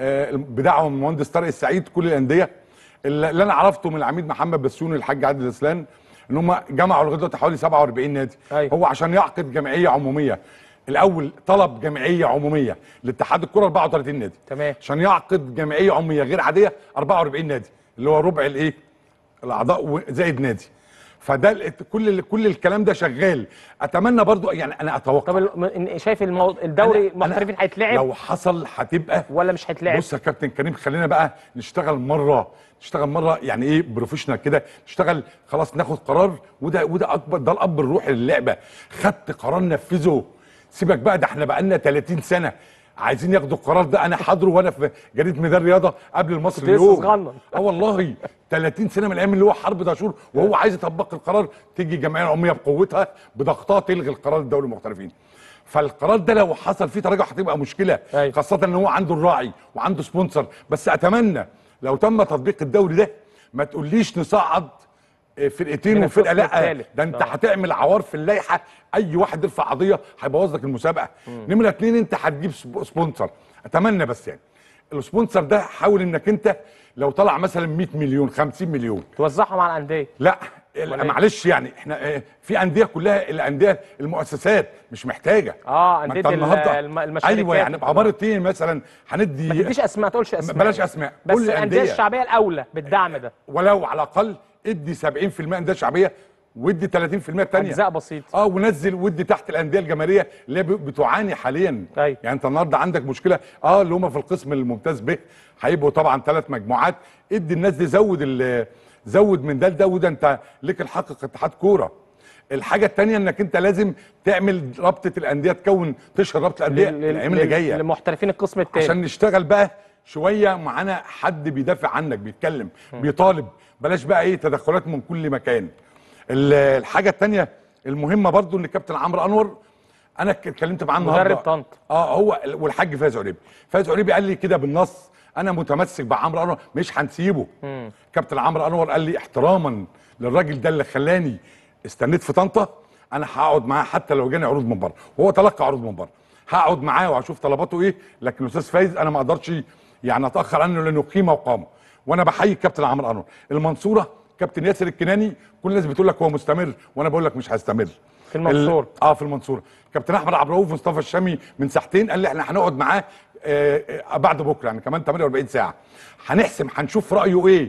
بدعوه من المهندس طارق السعيد كل الانديه اللي اللي انا عرفته من العميد محمد بسيوني الحاج عادل اسلان ان هم جمعوا لغايه دلوقتي حوالي 47 نادي أيوة. هو عشان يعقد جمعيه عموميه الاول طلب جمعيه عموميه لاتحاد الكره 34 نادي تمام عشان يعقد جمعيه عموميه غير عاديه 44 نادي اللي هو ربع الايه الاعضاء و- زائد نادي فده ال- كل ال- كل الكلام ده شغال اتمنى برضو يعني انا اتوقع طب ال- م- شايف المو... الدوري المحترفين هيتلعب لو حصل هتبقى ولا مش هيتلعب بص يا كابتن كريم خلينا بقى نشتغل مره نشتغل مره يعني ايه بروفيشنال كده نشتغل خلاص ناخد قرار وده وده اكبر ده الاب الروحي للعبه خدت قرار نفذه سيبك بقى ده احنا بقى لنا 30 سنه عايزين ياخدوا القرار ده انا حاضره وانا في جريده ميدان رياضه قبل المصري كنت لسه اليوم صغنن. اه والله 30 سنه من الايام اللي هو حرب دهشور وهو عايز يطبق القرار تيجي الجمعيه العموميه بقوتها بضغطها تلغي القرار الدولي المحترفين فالقرار ده لو حصل فيه تراجع هتبقى مشكله أيوة. خاصه ان هو عنده الراعي وعنده سبونسر بس اتمنى لو تم تطبيق الدوري ده ما تقوليش نصعد آه، فرقتين من وفرقه القسم لا الثالث. ده انت آه. هتعمل عوار في اللائحه اي واحد يرفع قضيه هيبوظ لك المسابقه نمره اتنين انت هتجيب سب- سبونسر اتمنى بس يعني السبونسر ده حاول انك انت لو طلع مثلا 100 مليون 50 مليون توزعهم على الانديه لا ولا إيه؟ معلش يعني احنا آه، في انديه كلها الانديه المؤسسات مش محتاجه اه ما انديه انت ال- النهارده الم- المشاركات ايوه يعني بعماره ايه مثلا هندي ما تديش اسماء ما تقولش اسماء بلاش اسماء بس قول الانديه الأندية. الشعبيه الاولى بالدعم ده ولو على الاقل ادي 70% انديه شعبيه وادي 30% الثانيه اجزاء بسيطه اه ونزل ودي تحت الانديه الجماهيريه اللي هي ب- بتعاني حاليا أيوة. يعني انت النهارده عندك مشكله اه اللي هم في القسم الممتاز به هيبقوا طبعا ثلاث مجموعات ادي الناس دي زود ال- زود من ده لده وده انت ليك الحق كاتحاد كوره الحاجه الثانيه انك انت لازم تعمل رابطه الانديه تكون تشهر رابطه الانديه لل- الايام اللي لل- جايه لمحترفين القسم الثاني عشان نشتغل بقى شويه معانا حد بيدافع عنك بيتكلم بيطالب بلاش بقى ايه تدخلات من كل مكان ال- الحاجه الثانيه المهمه برضو ان الكابتن عمرو انور انا ك- اتكلمت معاه النهارده مدرب طنطا اه هو والحاج فايز عريبي فايز عريبي قال لي كده بالنص انا متمسك بعمرو انور مش هنسيبه مم. كابتن عمرو انور قال لي احتراما للراجل ده اللي خلاني استنيت في طنطا انا هقعد معاه حتى لو جاني عروض من بره وهو تلقى عروض من بره هقعد معاه وهشوف طلباته ايه لكن الاستاذ فايز انا ما اقدرش يعني اتاخر عنه لانه قيمه وقامه وانا بحيي الكابتن عمرو انور المنصوره كابتن ياسر الكناني كل الناس بتقول لك هو مستمر وانا بقول لك مش هستمر في المنصورة. ال- اه في المنصوره كابتن احمد عبد الرؤوف مصطفى الشامي من ساعتين قال لي احنا هنقعد معاه آه آه بعد بكره يعني كمان 48 ساعه هنحسم هنشوف رايه ايه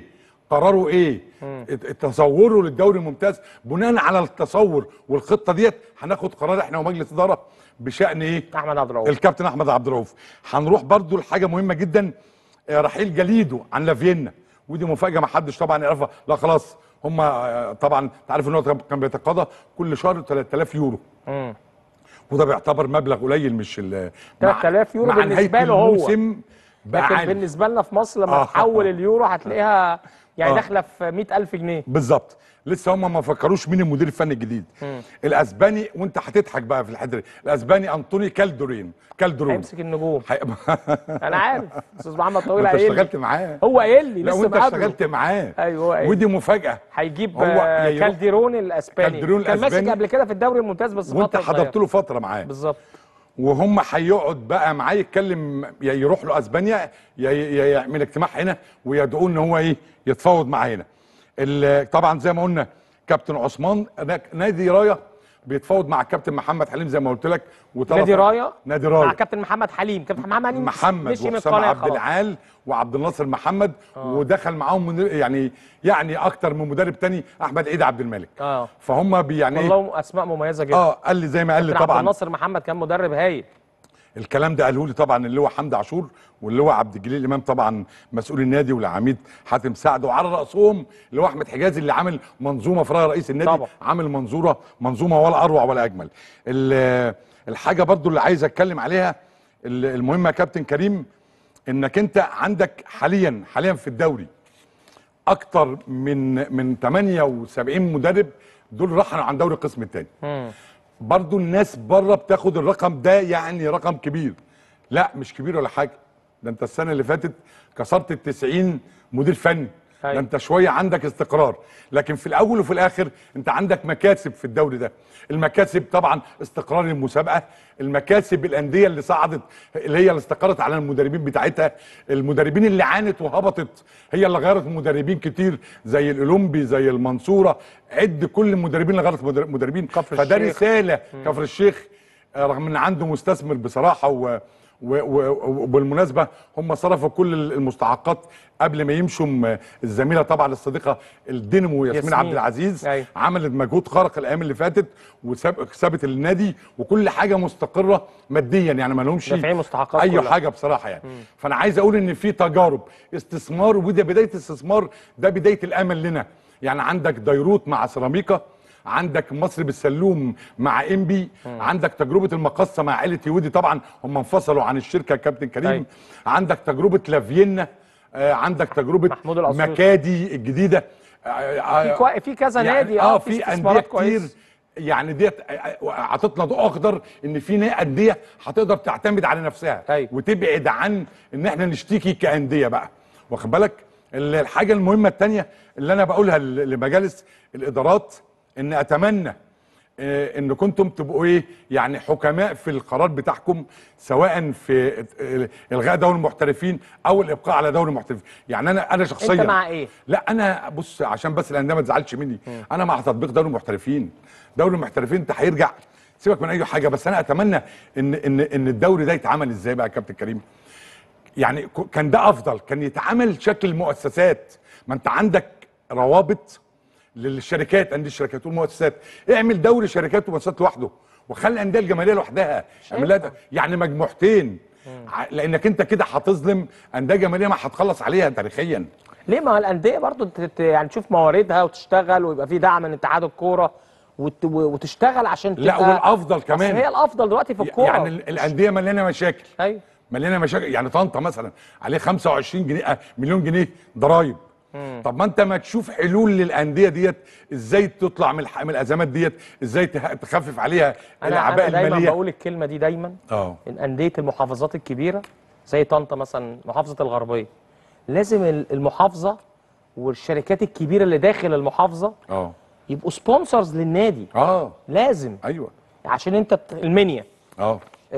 قراره ايه ات- تصوره للدوري الممتاز بناء على التصور والخطه ديت هناخد قرار احنا ومجلس اداره بشان ايه احمد عبد الرؤوف الكابتن احمد عبد الرؤوف هنروح برضو لحاجه مهمه جدا آه، رحيل جليدو عن لافيينا ودي مفاجاه ما حدش طبعا يعرفها لا خلاص هم طبعا انت عارف ان هو كان بيتقاضى كل شهر 3000 يورو مم. وده بيعتبر مبلغ قليل مش ال 3000 يورو مع بالنسبه نهاية له هو الموسم بقى لكن عالي. بالنسبه لنا في مصر لما آه. تحول اليورو هتلاقيها يعني آه. داخله في 100000 جنيه بالظبط لسه هم ما فكروش مين المدير الفني الجديد مم. الاسباني وانت هتضحك بقى في الحته دي الاسباني انطوني كالدورين كالدرون هيمسك النجوم حي... انا عارف استاذ محمد طويل انت قايل لي. اشتغلت معاه هو قايل لي لا لسه وانت مقابله. اشتغلت معاه ايوه هو قايل ودي مفاجاه هيجيب هو آه، يا يروح- كالديرون الاسباني كالديرون كان ماسك الأسباني. قبل كده في الدوري الممتاز بس وانت فترة حضرت صغيرة. له فتره معاه بالظبط وهم هيقعد بقى معاه يتكلم يا يروح له اسبانيا يا يا يعمل اجتماع هنا ويدعوه ان هو ايه يتفاوض معاه هنا ال- طبعا زي ما قلنا كابتن عثمان هناك نادي رايه بيتفاوض مع الكابتن محمد حليم زي ما قلت لك وطلب- نادي رايه نادي مع رايه كابتن محمد حليم كابتن محمد حليم محمد مشي من وحسام القناه عبد خلاص العال وعبد الناصر محمد ودخل معاهم من يعني يعني اكتر من مدرب تاني احمد عيد عبد الملك اه فهم بي- يعني إيه؟ والله اسماء مميزه جدا اه قال لي زي ما قال لي كابتن عبد طبعا الناصر محمد كان مدرب هايل الكلام ده قاله لي طبعا اللي هو حمدي عاشور واللي هو عبد الجليل امام طبعا مسؤول النادي والعميد حاتم سعد وعلى راسهم اللي هو احمد حجازي اللي عامل منظومه في رأي رئيس النادي طبعا. عامل منظوره منظومه ولا اروع ولا اجمل ال- الحاجه برضو اللي عايز اتكلم عليها ال- المهمه يا كابتن كريم انك انت عندك حاليا حاليا في الدوري اكتر من من 78 مدرب دول رحلوا عن دوري القسم الثاني برضو الناس بره بتاخد الرقم ده يعني رقم كبير لا مش كبير ولا حاجه ده انت السنه اللي فاتت كسرت ال 90 مدير فني ده انت شويه عندك استقرار لكن في الاول وفي الاخر انت عندك مكاسب في الدوري ده المكاسب طبعا استقرار المسابقه المكاسب الانديه اللي صعدت اللي هي اللي استقرت على المدربين بتاعتها المدربين اللي عانت وهبطت هي اللي غيرت مدربين كتير زي الاولمبي زي المنصوره عد كل المدربين اللي غيرت مدر- مدربين فده الشيخ. رساله كفر الشيخ آه، رغم ان عنده مستثمر بصراحه و و- و- وبالمناسبه هم صرفوا كل المستحقات قبل ما يمشوا م- الزميله طبعا الصديقه الدينامو ياسمين ياسمين. عبد العزيز أيوة. عملت مجهود خارق الايام اللي فاتت وسابت النادي وكل حاجه مستقره ماديا يعني ما لهمش دافعين مستحقات اي كلها. حاجه بصراحه يعني فانا عايز اقول ان في تجارب استثمار وده بدايه استثمار ده بدايه الامل لنا يعني عندك ديروت مع سيراميكا عندك مصر بالسلوم مع انبي عندك تجربه المقصه مع عائله يهودي طبعا هم انفصلوا عن الشركه يا كابتن كريم أيوة. عندك تجربه لافيينا آه، عندك تجربه محمود الأسيوطي. مكادي الجديده آه، في كوا- في كذا يعني نادي اه اه في انديه استثمارات كتير كويسة. يعني ديت عطتنا ضوء اخضر ان في نا- انديه هتقدر تعتمد على نفسها أيوة. وتبعد عن ان احنا نشتكي كانديه بقى واخد بالك ال- الحاجه المهمه الثانيه اللي انا بقولها ل- لمجالس الادارات ان اتمنى آه، ان كنتم تبقوا ايه يعني حكماء في القرار بتاعكم سواء في آه، الغاء دوري المحترفين او الابقاء على دوري المحترفين يعني انا انا شخصيا انت مع ايه؟ لا انا بص عشان بس الانديه ما تزعلش مني انا مع تطبيق دوري المحترفين دوري المحترفين انت هيرجع سيبك من اي حاجه بس انا اتمنى ان ان ان الدوري ده يتعمل ازاي بقى يا كابتن كريم يعني ك- كان ده افضل كان يتعمل شكل مؤسسات ما انت عندك روابط للشركات انديه الشركات والمؤسسات اعمل دوري شركات ومؤسسات لوحده وخلي الانديه الجماهيريه لوحدها اعمل لها ده- يعني مجموعتين ع- لانك انت كده هتظلم انديه جماهيريه ما هتخلص عليها تاريخيا ليه ما هو الانديه برضو ت- ت- يعني تشوف مواردها وتشتغل ويبقى في دعم من اتحاد الكوره وت- وتشتغل عشان لا تبقى والافضل كمان أصل هي الافضل دلوقتي في الكوره يعني ال- الانديه مليانه مشاكل ايوه مليانه مشاكل يعني طنطا مثلا عليه 25 جنيه آه، مليون جنيه ضرايب طب ما انت ما تشوف حلول للانديه ديت ازاي تطلع من, الح- من الازمات ديت ازاي ته- تخفف عليها انا انا الاعباء دايما الماليه بقول الكلمه دي دايما اه ان انديه المحافظات الكبيره زي طنطا مثلا محافظه الغربيه لازم ال- المحافظه والشركات الكبيره اللي داخل المحافظه اه يبقوا سبونسرز للنادي اه لازم ايوه عشان انت بت... المنيا اه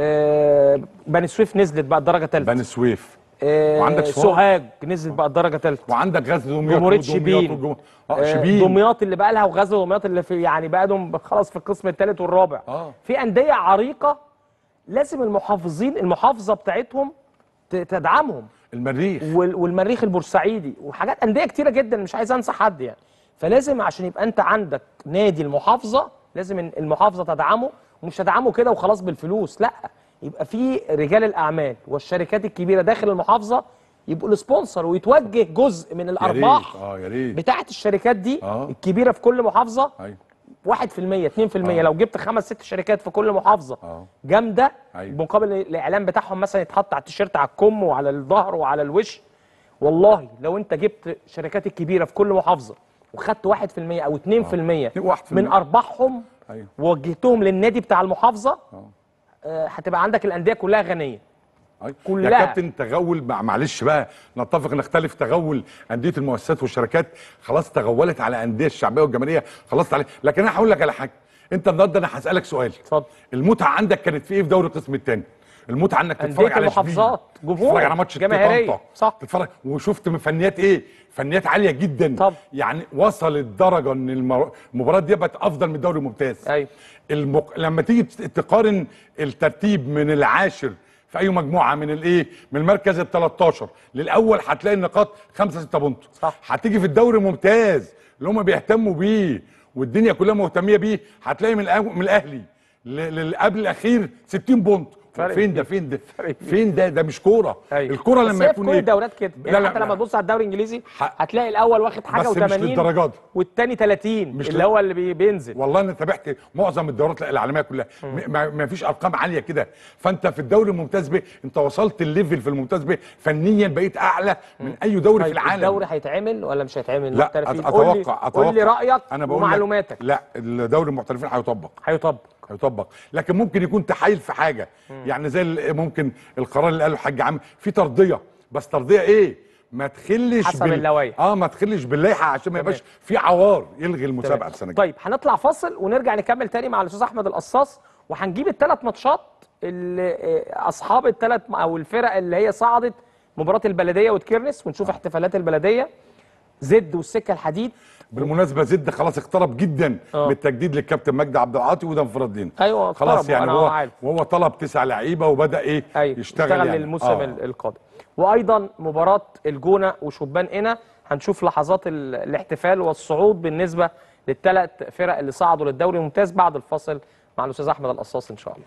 آه بني سويف نزلت بقى الدرجه ثالثه بني سويف آه وعندك سوهاج. سوهاج نزلت بقى الدرجه ثالثه وعندك غزل دمياط جمهوريه ودمياط شبين وجم- اه آه، شبين دمياط اللي بقى لها وغزل دمياط اللي في يعني بقى لهم خلاص في القسم الثالث والرابع اه في انديه عريقه لازم المحافظين المحافظه بتاعتهم ت- تدعمهم المريخ وال- والمريخ البورسعيدي وحاجات انديه كتيره جدا مش عايز انسى حد يعني فلازم عشان يبقى انت عندك نادي المحافظه لازم إن المحافظه تدعمه ومش تدعمه كده وخلاص بالفلوس لا يبقى في رجال الاعمال والشركات الكبيره داخل المحافظه يبقوا السبونسر ويتوجه جزء من يا الارباح ريت اه يا ريت بتاعه الشركات دي آه. الكبيره في كل محافظه ايوه 1% 2% لو جبت خمس ست شركات في كل محافظه اه جامده أيوة. مقابل الاعلان بتاعهم مثلا يتحط على التيشيرت على الكم وعلى الظهر وعلى الوش والله لو انت جبت شركات الكبيره في كل محافظه وخدت 1% او 2% من ارباحهم ايوه ووجهتهم للنادي بتاع المحافظه آه، هتبقى عندك الانديه كلها غنيه أيوة. كلها. يا كابتن تغول مع معلش بقى نتفق نختلف تغول انديه المؤسسات والشركات خلاص تغولت على الانديه الشعبيه والجماهيريه خلاص عليه لكن انا هقول لك على حاجه انت النهارده انا هسالك سؤال اتفضل المتعه عندك كانت في ايه في دوري القسم الثاني المتعه انك أندية تتفرج على المحافظات، شبين، جمهور، تتفرج على ماتش جماهيرية. طنطا صح تتفرج وشفت من فنيات ايه فنيات عاليه جدا طب. يعني وصل الدرجه ان المر- المباراه دي بقت افضل من الدوري الممتاز ايوه المق... لما تيجي ت- تقارن الترتيب من العاشر في اي مجموعه من الايه من المركز ال 13 للاول هتلاقي النقاط 5 6 بونت صح هتيجي في الدوري الممتاز اللي هم بيهتموا بيه والدنيا كلها مهتميه بيه هتلاقي من الأو- من الاهلي ل- لل- قبل الاخير 60 بونت فرق فين ده فين ده فين ده ده مش كوره الكوره بس لما هي يكون في كل ايه الدورات كده لا يعني لا حتى لا. لما تبص على الدوري الانجليزي هتلاقي الاول واخد حاجه بس مش و80 للدرجات دي. والتاني 30 مش اللي ل- هو اللي بي- بينزل والله انا تابعت معظم الدورات العالميه كلها م- ما, ما فيش ارقام عاليه كده فانت في الدوري الممتاز ب انت وصلت الليفل في الممتاز ب فنيا بقيت اعلى من اي دوري في طيب العالم الدوري هيتعمل ولا مش هيتعمل لا محترفين؟ أت- قول لي- اتوقع اتوقع قول لي رايك انا بقول لك- ومعلوماتك لا الدوري المحترفين هيطبق هيطبق هيطبق لكن ممكن يكون تحايل في حاجه يعني زي ال- ممكن القرار اللي قاله الحاج عم في ترضيه بس ترضيه ايه ما تخلش حسب اللوائح. اه ما تخلش باللائحه عشان ما تمام. يبقاش في عوار يلغي المسابقه تمام. السنه الجايه طيب هنطلع فاصل ونرجع نكمل تاني مع الاستاذ احمد القصاص وهنجيب الثلاث ماتشات اللي آه، اصحاب الثلاث او الفرق اللي هي صعدت مباراه البلديه وتكرنس ونشوف احتفالات البلديه زد والسكه الحديد بالمناسبه زد خلاص اقترب جدا آه. بالتجديد للكابتن مجدي عبد العاطي وده انفراد لينا ايوه خلاص اقتربوا، يعني أنا هو عارف. وهو طلب تسع لعيبه وبدا ايه أيوة. يشتغل, يشتغل يعني. للموسم آه. ال- القادم وايضا مباراه الجونه وشبان قنا هنشوف لحظات ال- الاحتفال والصعود بالنسبه للثلاث فرق اللي صعدوا للدوري الممتاز بعد الفاصل مع الاستاذ احمد القصاص ان شاء الله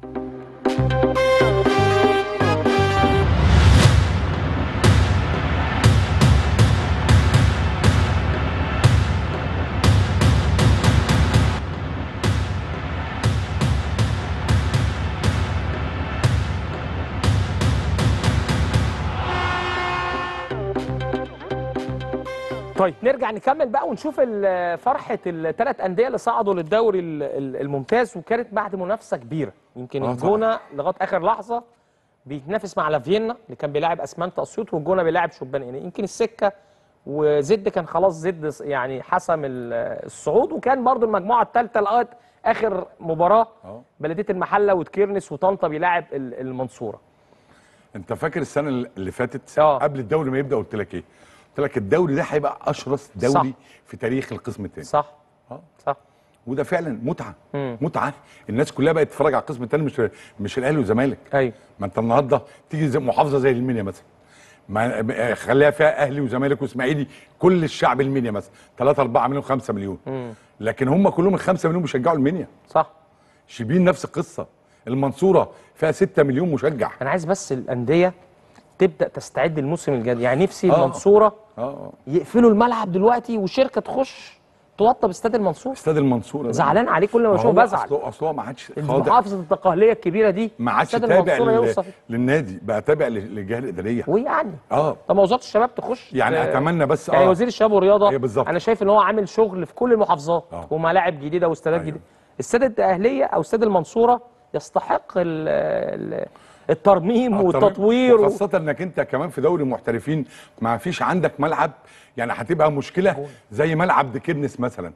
طيب نرجع نكمل بقى ونشوف ال- فرحه الثلاث انديه اللي صعدوا للدوري ال- ال- الممتاز وكانت بعد منافسه كبيره يمكن آه الجونه لغايه اخر لحظه بيتنافس مع لافيينا اللي كان بيلاعب اسمنت اسيوط والجونه بيلاعب شبان قنا يمكن السكه وزد كان خلاص زد يعني حسم ال- الصعود وكان برضو المجموعه الثالثه لغايه اخر مباراه بلديه المحله وتكيرنس وطنطا بيلاعب ال- المنصوره انت فاكر السنه اللي فاتت قبل الدوري ما يبدا قلت لك ايه قلت لك الدوري ده هيبقى اشرس دوري صح. في تاريخ القسم الثاني صح اه صح وده فعلا متعه مم. متعه الناس كلها بقت تتفرج على القسم الثاني مش مش الاهلي والزمالك ايوه ما انت النهارده تيجي زي محافظه زي المنيا مثلا ما خليها فيها اهلي وزمالك واسماعيلي كل الشعب المنيا مثلا 3 4 مليون 5 مليون مم. لكن هم كلهم ال 5 مليون بيشجعوا المنيا صح شبين نفس القصه المنصوره فيها 6 مليون مشجع انا عايز بس الانديه تبدا تستعد للموسم الجديد يعني نفسي آه. المنصوره اه يقفلوا الملعب دلوقتي وشركه تخش توطى باستاد المنصور استاد المنصوره ده. زعلان عليه كل ما ما بشوفه هو بزعل اصل اصل هو ما عادش خاضع محافظه الدقهليه الكبيره دي ما عادش استاد تابع المنصوره لل... يوصل للنادي بقى تابع لل- للجهه الاداريه ويعني اه طب ما وزاره الشباب تخش يعني ت- اتمنى بس يعني اه وزير الشباب والرياضه ايه بالظبط. انا شايف ان هو عامل شغل في كل المحافظات آه. وملاعب جديده واستادات أيوة. جديده استاد الدقهليه او استاد المنصوره يستحق ال ال الترميم آه، والتطوير و... وخاصة انك انت كمان في دوري محترفين ما فيش عندك ملعب يعني هتبقى مشكلة زي ملعب ديكنس مثلا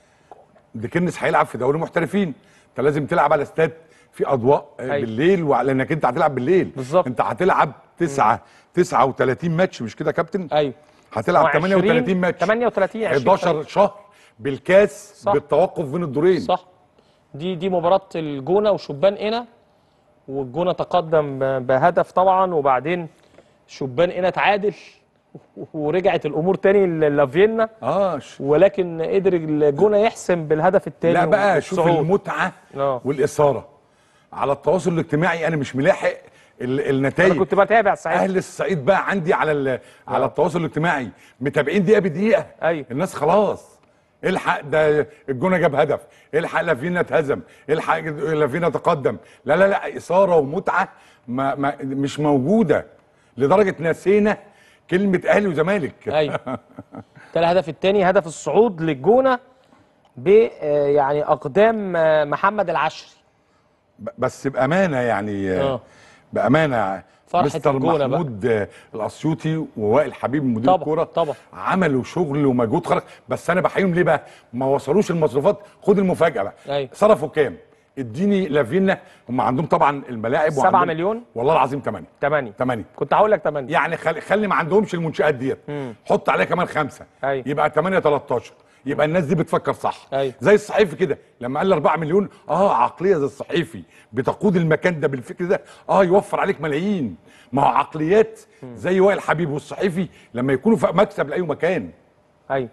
ديكنس هيلعب في دوري محترفين انت لازم تلعب على استاد في اضواء آه، أيوة. بالليل لانك انت هتلعب بالليل بالظبط انت هتلعب 9 39 ماتش مش كده يا كابتن ايوه هتلعب 20 38 ماتش 38 20 11 شهر بالكاس صح. بالتوقف بين الدورين صح دي دي مباراة الجونة وشبان قنا والجونة تقدم ب- بهدف طبعا وبعدين شبان هنا تعادل ورجعت الامور تاني ل- لافينا اه ولكن قدر الجونه يحسم بالهدف التاني لا بقى شوف والصعود. المتعه آه. والاثاره على التواصل الاجتماعي انا مش ملاحق ال- النتائج انا كنت بتابع صحيح اهل الصعيد بقى عندي على ال- على التواصل الاجتماعي متابعين دقيقه بدقيقه ايوه الناس خلاص الحق ده الجونه جاب هدف الحق لافينا اتهزم الحق لافينا تقدم لا لا لا اثاره ومتعه ما ما مش موجوده لدرجه نسينا كلمه اهلي وزمالك ايوه ده الهدف الثاني هدف الصعود للجونه ب آه، يعني اقدام آه، محمد العشري ب- بس بامانه يعني آه. بامانه فرحة مستر الجونة بقى. محمود آه، الاسيوطي ووائل حبيب مدير طبعا، الكوره طبعا. عملوا شغل ومجهود خارق بس انا بحييهم ليه بقى ما وصلوش المصروفات خد المفاجاه بقى أيوة. صرفوا كام اديني لافينا هم عندهم طبعا الملاعب 7 وعندهم- مليون والله العظيم 8 8 8 كنت هقول لك 8 يعني خلي, خلي ما عندهمش المنشات ديت مم. حط عليها كمان خمسه أيوة. يبقى 8 13 يبقى الناس دي بتفكر صح أيوة. زي الصحيفي كده لما قال لي 4 مليون اه عقليه زي الصحيفي بتقود المكان ده بالفكر ده اه يوفر عليك ملايين ما هو عقليات زي وائل حبيب والصحيفي لما يكونوا في مكسب لاي مكان ايوه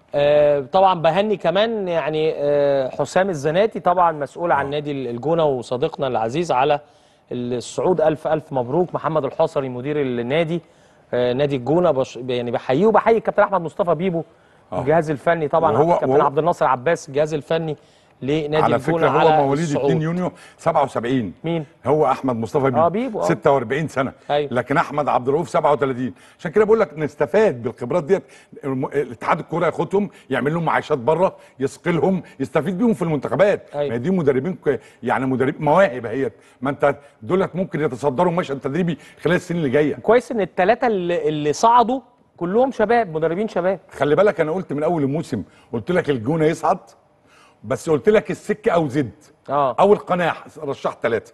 آه طبعا بهني كمان يعني آه حسام الزناتي طبعا مسؤول عن نادي الجونه وصديقنا العزيز على الصعود الف الف مبروك محمد الحصري مدير النادي آه نادي الجونه بش يعني بحييه وبحيي الكابتن احمد مصطفى بيبو الجهاز الفني طبعا وهو- الكابتن وهو- عبد الناصر عباس الجهاز الفني لنادي على الجونه فكره هو على مواليد الصعود. 2 يونيو 77 مين هو احمد مصطفى بيبو, آه، بيبو، آه. 46 سنه أيوة. لكن احمد عبد الرؤوف 37 عشان كده بقول لك نستفاد بالخبرات ديت الم- الاتحاد الكوره ياخدهم يعمل لهم معايشات بره يثقلهم يستفيد بيهم في المنتخبات أيوة. ما هي دي مدربين ك- يعني مدرب مواهب اهيت ما انت دولت ممكن يتصدروا مشهد تدريبي خلال السنين اللي جايه كويس ان الثلاثه اللي, اللي صعدوا كلهم شباب مدربين شباب خلي بالك انا قلت من اول الموسم قلت لك الجونه يصعد بس قلت لك السكه او زد اه اول قناه رشحت ثلاثه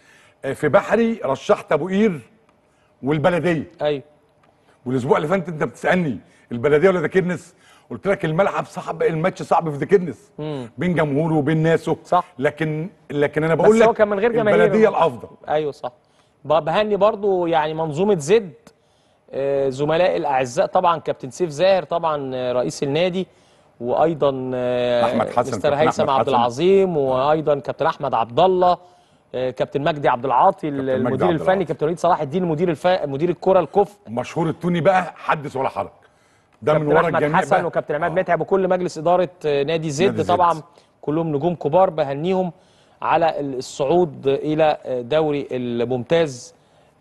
في بحري رشحت ابو قير والبلديه ايوه والاسبوع اللي فات انت بتسالني البلديه ولا داكرنس قلت لك الملعب صعب الماتش صعب في داكرنس مم. بين جمهوره وبين ناسه صح لكن لكن انا بس بقول لك هو كان من غير جماهير البلديه الافضل ايوه صح ب- بهني برضو يعني منظومه زد آه، زملائي الاعزاء طبعا كابتن سيف زاهر طبعا آه، رئيس النادي وايضا آه، أحمد حسن، مستر كابتن هيثم أحمد عبد حسن. العظيم وايضا كابتن احمد عبد الله آه، كابتن مجدي عبد العاطي مجدي المدير عبد الفني العاطي. كابتن وليد صلاح الدين مدير الف... مدير الكره الكفء مشهور التوني بقى حدث ولا حرج ده من كابتن ورا احمد الجميع حسن بقى وكابتن عماد متعب وكل مجلس اداره آه، نادي زد نادي زد. طبعا كلهم نجوم كبار بهنيهم على الصعود الى آه، دوري الممتاز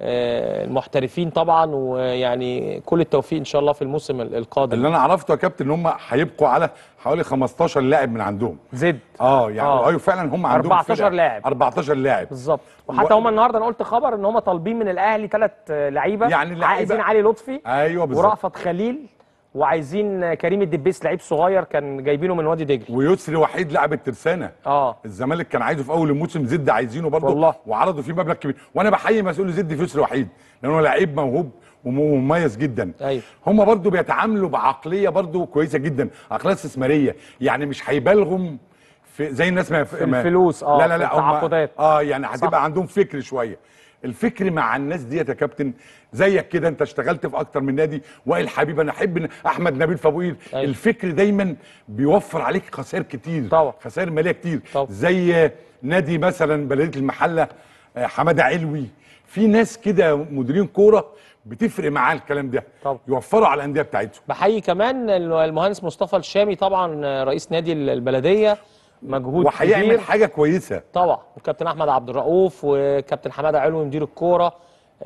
آه، المحترفين طبعا ويعني كل التوفيق ان شاء الله في الموسم القادم اللي انا عرفته يا كابتن ان هم هيبقوا على حوالي 15 لاعب من عندهم زد اه يعني آه. ايوه فعلا هم عندهم 14 فرقة. لاعب. 14 لاعب بالظبط وحتى هم النهارده انا قلت خبر ان هم طالبين من الاهلي ثلاث لعيبه يعني لعيبة- عايزين علي لطفي ايوه بالظبط ورأفت خليل وعايزين كريم الدبيس لعيب صغير كان جايبينه من وادي دجله ويسري وحيد لاعب الترسانه اه الزمالك كان عايزه في اول الموسم زد عايزينه برضه والله. وعرضوا فيه مبلغ كبير وانا بحيي مسؤول زد في يسري وحيد لانه لعيب موهوب ومميز جدا ايوه هم برضه بيتعاملوا بعقليه برضه كويسه جدا عقليه استثماريه يعني مش هيبالغم في زي الناس ما في الفلوس، آه، لا لا في لا هم- التعاقدات. اه يعني صح. هتبقى عندهم فكر شويه الفكر مع الناس ديت يا كابتن زيك كده انت اشتغلت في اكتر من نادي وائل حبيب انا احب إن احمد نبيل فابويل أيوة. الفكر دايما بيوفر عليك خسائر كتير طبعا. خسائر ماليه كتير طبعا. زي نادي مثلا بلديه المحله آه، حماده علوي في ناس كده مديرين كوره بتفرق معاه الكلام ده طبعا. يوفروا على الانديه بتاعتهم بحيي كمان المهندس مصطفى الشامي طبعا رئيس نادي البلديه مجهود وهيعمل كبير حاجه كويسه طبعا وكابتن احمد عبد الرؤوف وكابتن حماده علوي مدير الكوره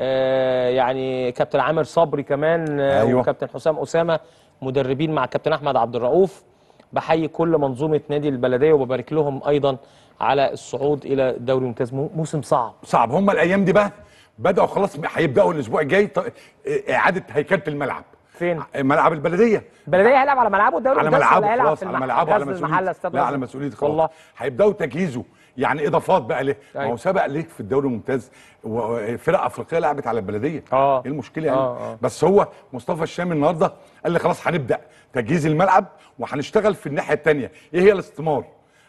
آه يعني كابتن عامر صبري كمان آه أيوة. وكابتن حسام اسامه مدربين مع كابتن احمد عبد الرؤوف بحيي كل منظومه نادي البلديه وببارك لهم ايضا على الصعود الى الدوري الممتاز مو- موسم صعب صعب هم الايام دي بقى بداوا خلاص هيبداوا الاسبوع الجاي ط- اعاده هيكله الملعب فين ملعب البلديه البلديه هيلعب على ملعبه الدوري على الممتاز ولا ملعبه هيلعب خلاص في على المح- ملعبه على غزل مسؤوليه المحله استاد لا غزل. على مسؤوليه خلاص والله هيبداوا تجهيزه يعني اضافات بقى ليه ما أيوة. هو سبق ليك في الدوري الممتاز وفرق افريقيه لعبت على البلديه اه ايه المشكله يعني آه، آه. بس هو مصطفى الشامي النهارده قال لي خلاص هنبدا تجهيز الملعب وهنشتغل في الناحيه الثانيه ايه هي الاستثمار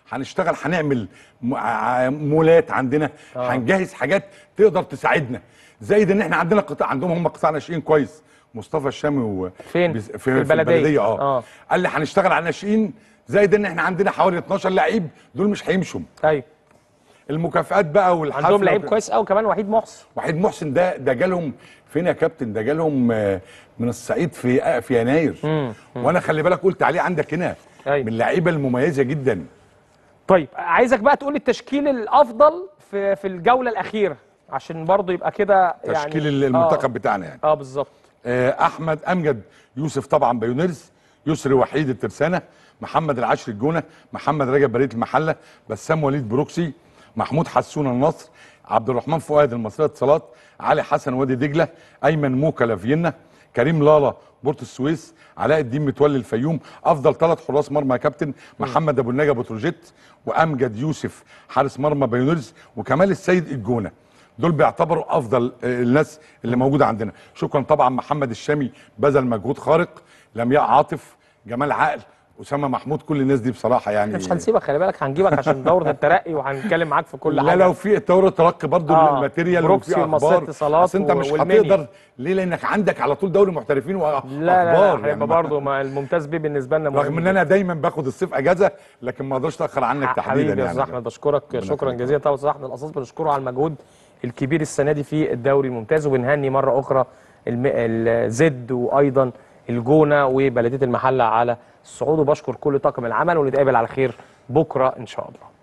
هنشتغل هنعمل م- ع- مولات عندنا آه. هنجهز حاجات تقدر تساعدنا زائد ان احنا عندنا قطاع عندهم هم قطاع ناشئين كويس مصطفى الشامي و فين؟ بس- في, في في البلدية. البلديه اه, آه. قال لي هنشتغل على الناشئين زائد ان احنا عندنا حوالي 12 لعيب دول مش هيمشوا ايوه المكافآت بقى والحفله عندهم لعيب وكده. كويس قوي كمان وحيد محسن وحيد محسن ده ده جالهم فين يا كابتن ده جالهم آه، من الصعيد في آه، في يناير وانا خلي بالك قلت عليه عندك هنا أيوة. من اللعيبه المميزه جدا طيب عايزك بقى تقول لي التشكيل الافضل في في الجوله الاخيره عشان برضو يبقى كده يعني تشكيل المنتخب بتاعنا يعني اه بالظبط آه، احمد امجد يوسف طبعا بايونيرز يسري وحيد الترسانه محمد العشر الجونه محمد رجب بريد المحله بسام وليد بروكسي محمود حسون النصر عبد الرحمن فؤاد المصريه اتصالات علي حسن وادي دجله ايمن موكا لافينا كريم لالا بورت السويس علاء الدين متولي الفيوم افضل ثلاث حراس مرمى يا كابتن محمد ابو النجا بتروجيت وامجد يوسف حارس مرمى بايونيرز وكمال السيد الجونه دول بيعتبروا افضل آه، الناس اللي موجوده عندنا شكرا طبعا محمد الشامي بذل مجهود خارق لمياء عاطف جمال عقل اسامه محمود كل الناس دي بصراحه يعني مش هنسيبك خلي بالك هنجيبك عشان دوره الترقي وهنتكلم معاك في كل لا حاجه لو في دورة ترقي برضه آه، الماتيريال بروكسي وفي والمصرية اخبار اتصالات أصل انت مش والمنيا. هتقدر ليه لانك عندك على طول دوري محترفين واخبار لا لا لا هيبقى يعني برضه ما الممتاز بيه بالنسبه لنا مهم رغم ان انا دايما باخد الصيف اجازه لكن ما اقدرش اتاخر عنك تحديدا حبيبي يا يعني استاذ احمد بشكرك شكرا جزيلا طبعا استاذ احمد القصاص بنشكره على المجهود الكبير السنه دي في الدوري الممتاز وبنهني مره اخرى الم... الزد وايضا الجونه وبلديه المحله على الصعود وبشكر كل طاقم العمل ونتقابل على خير بكره ان شاء الله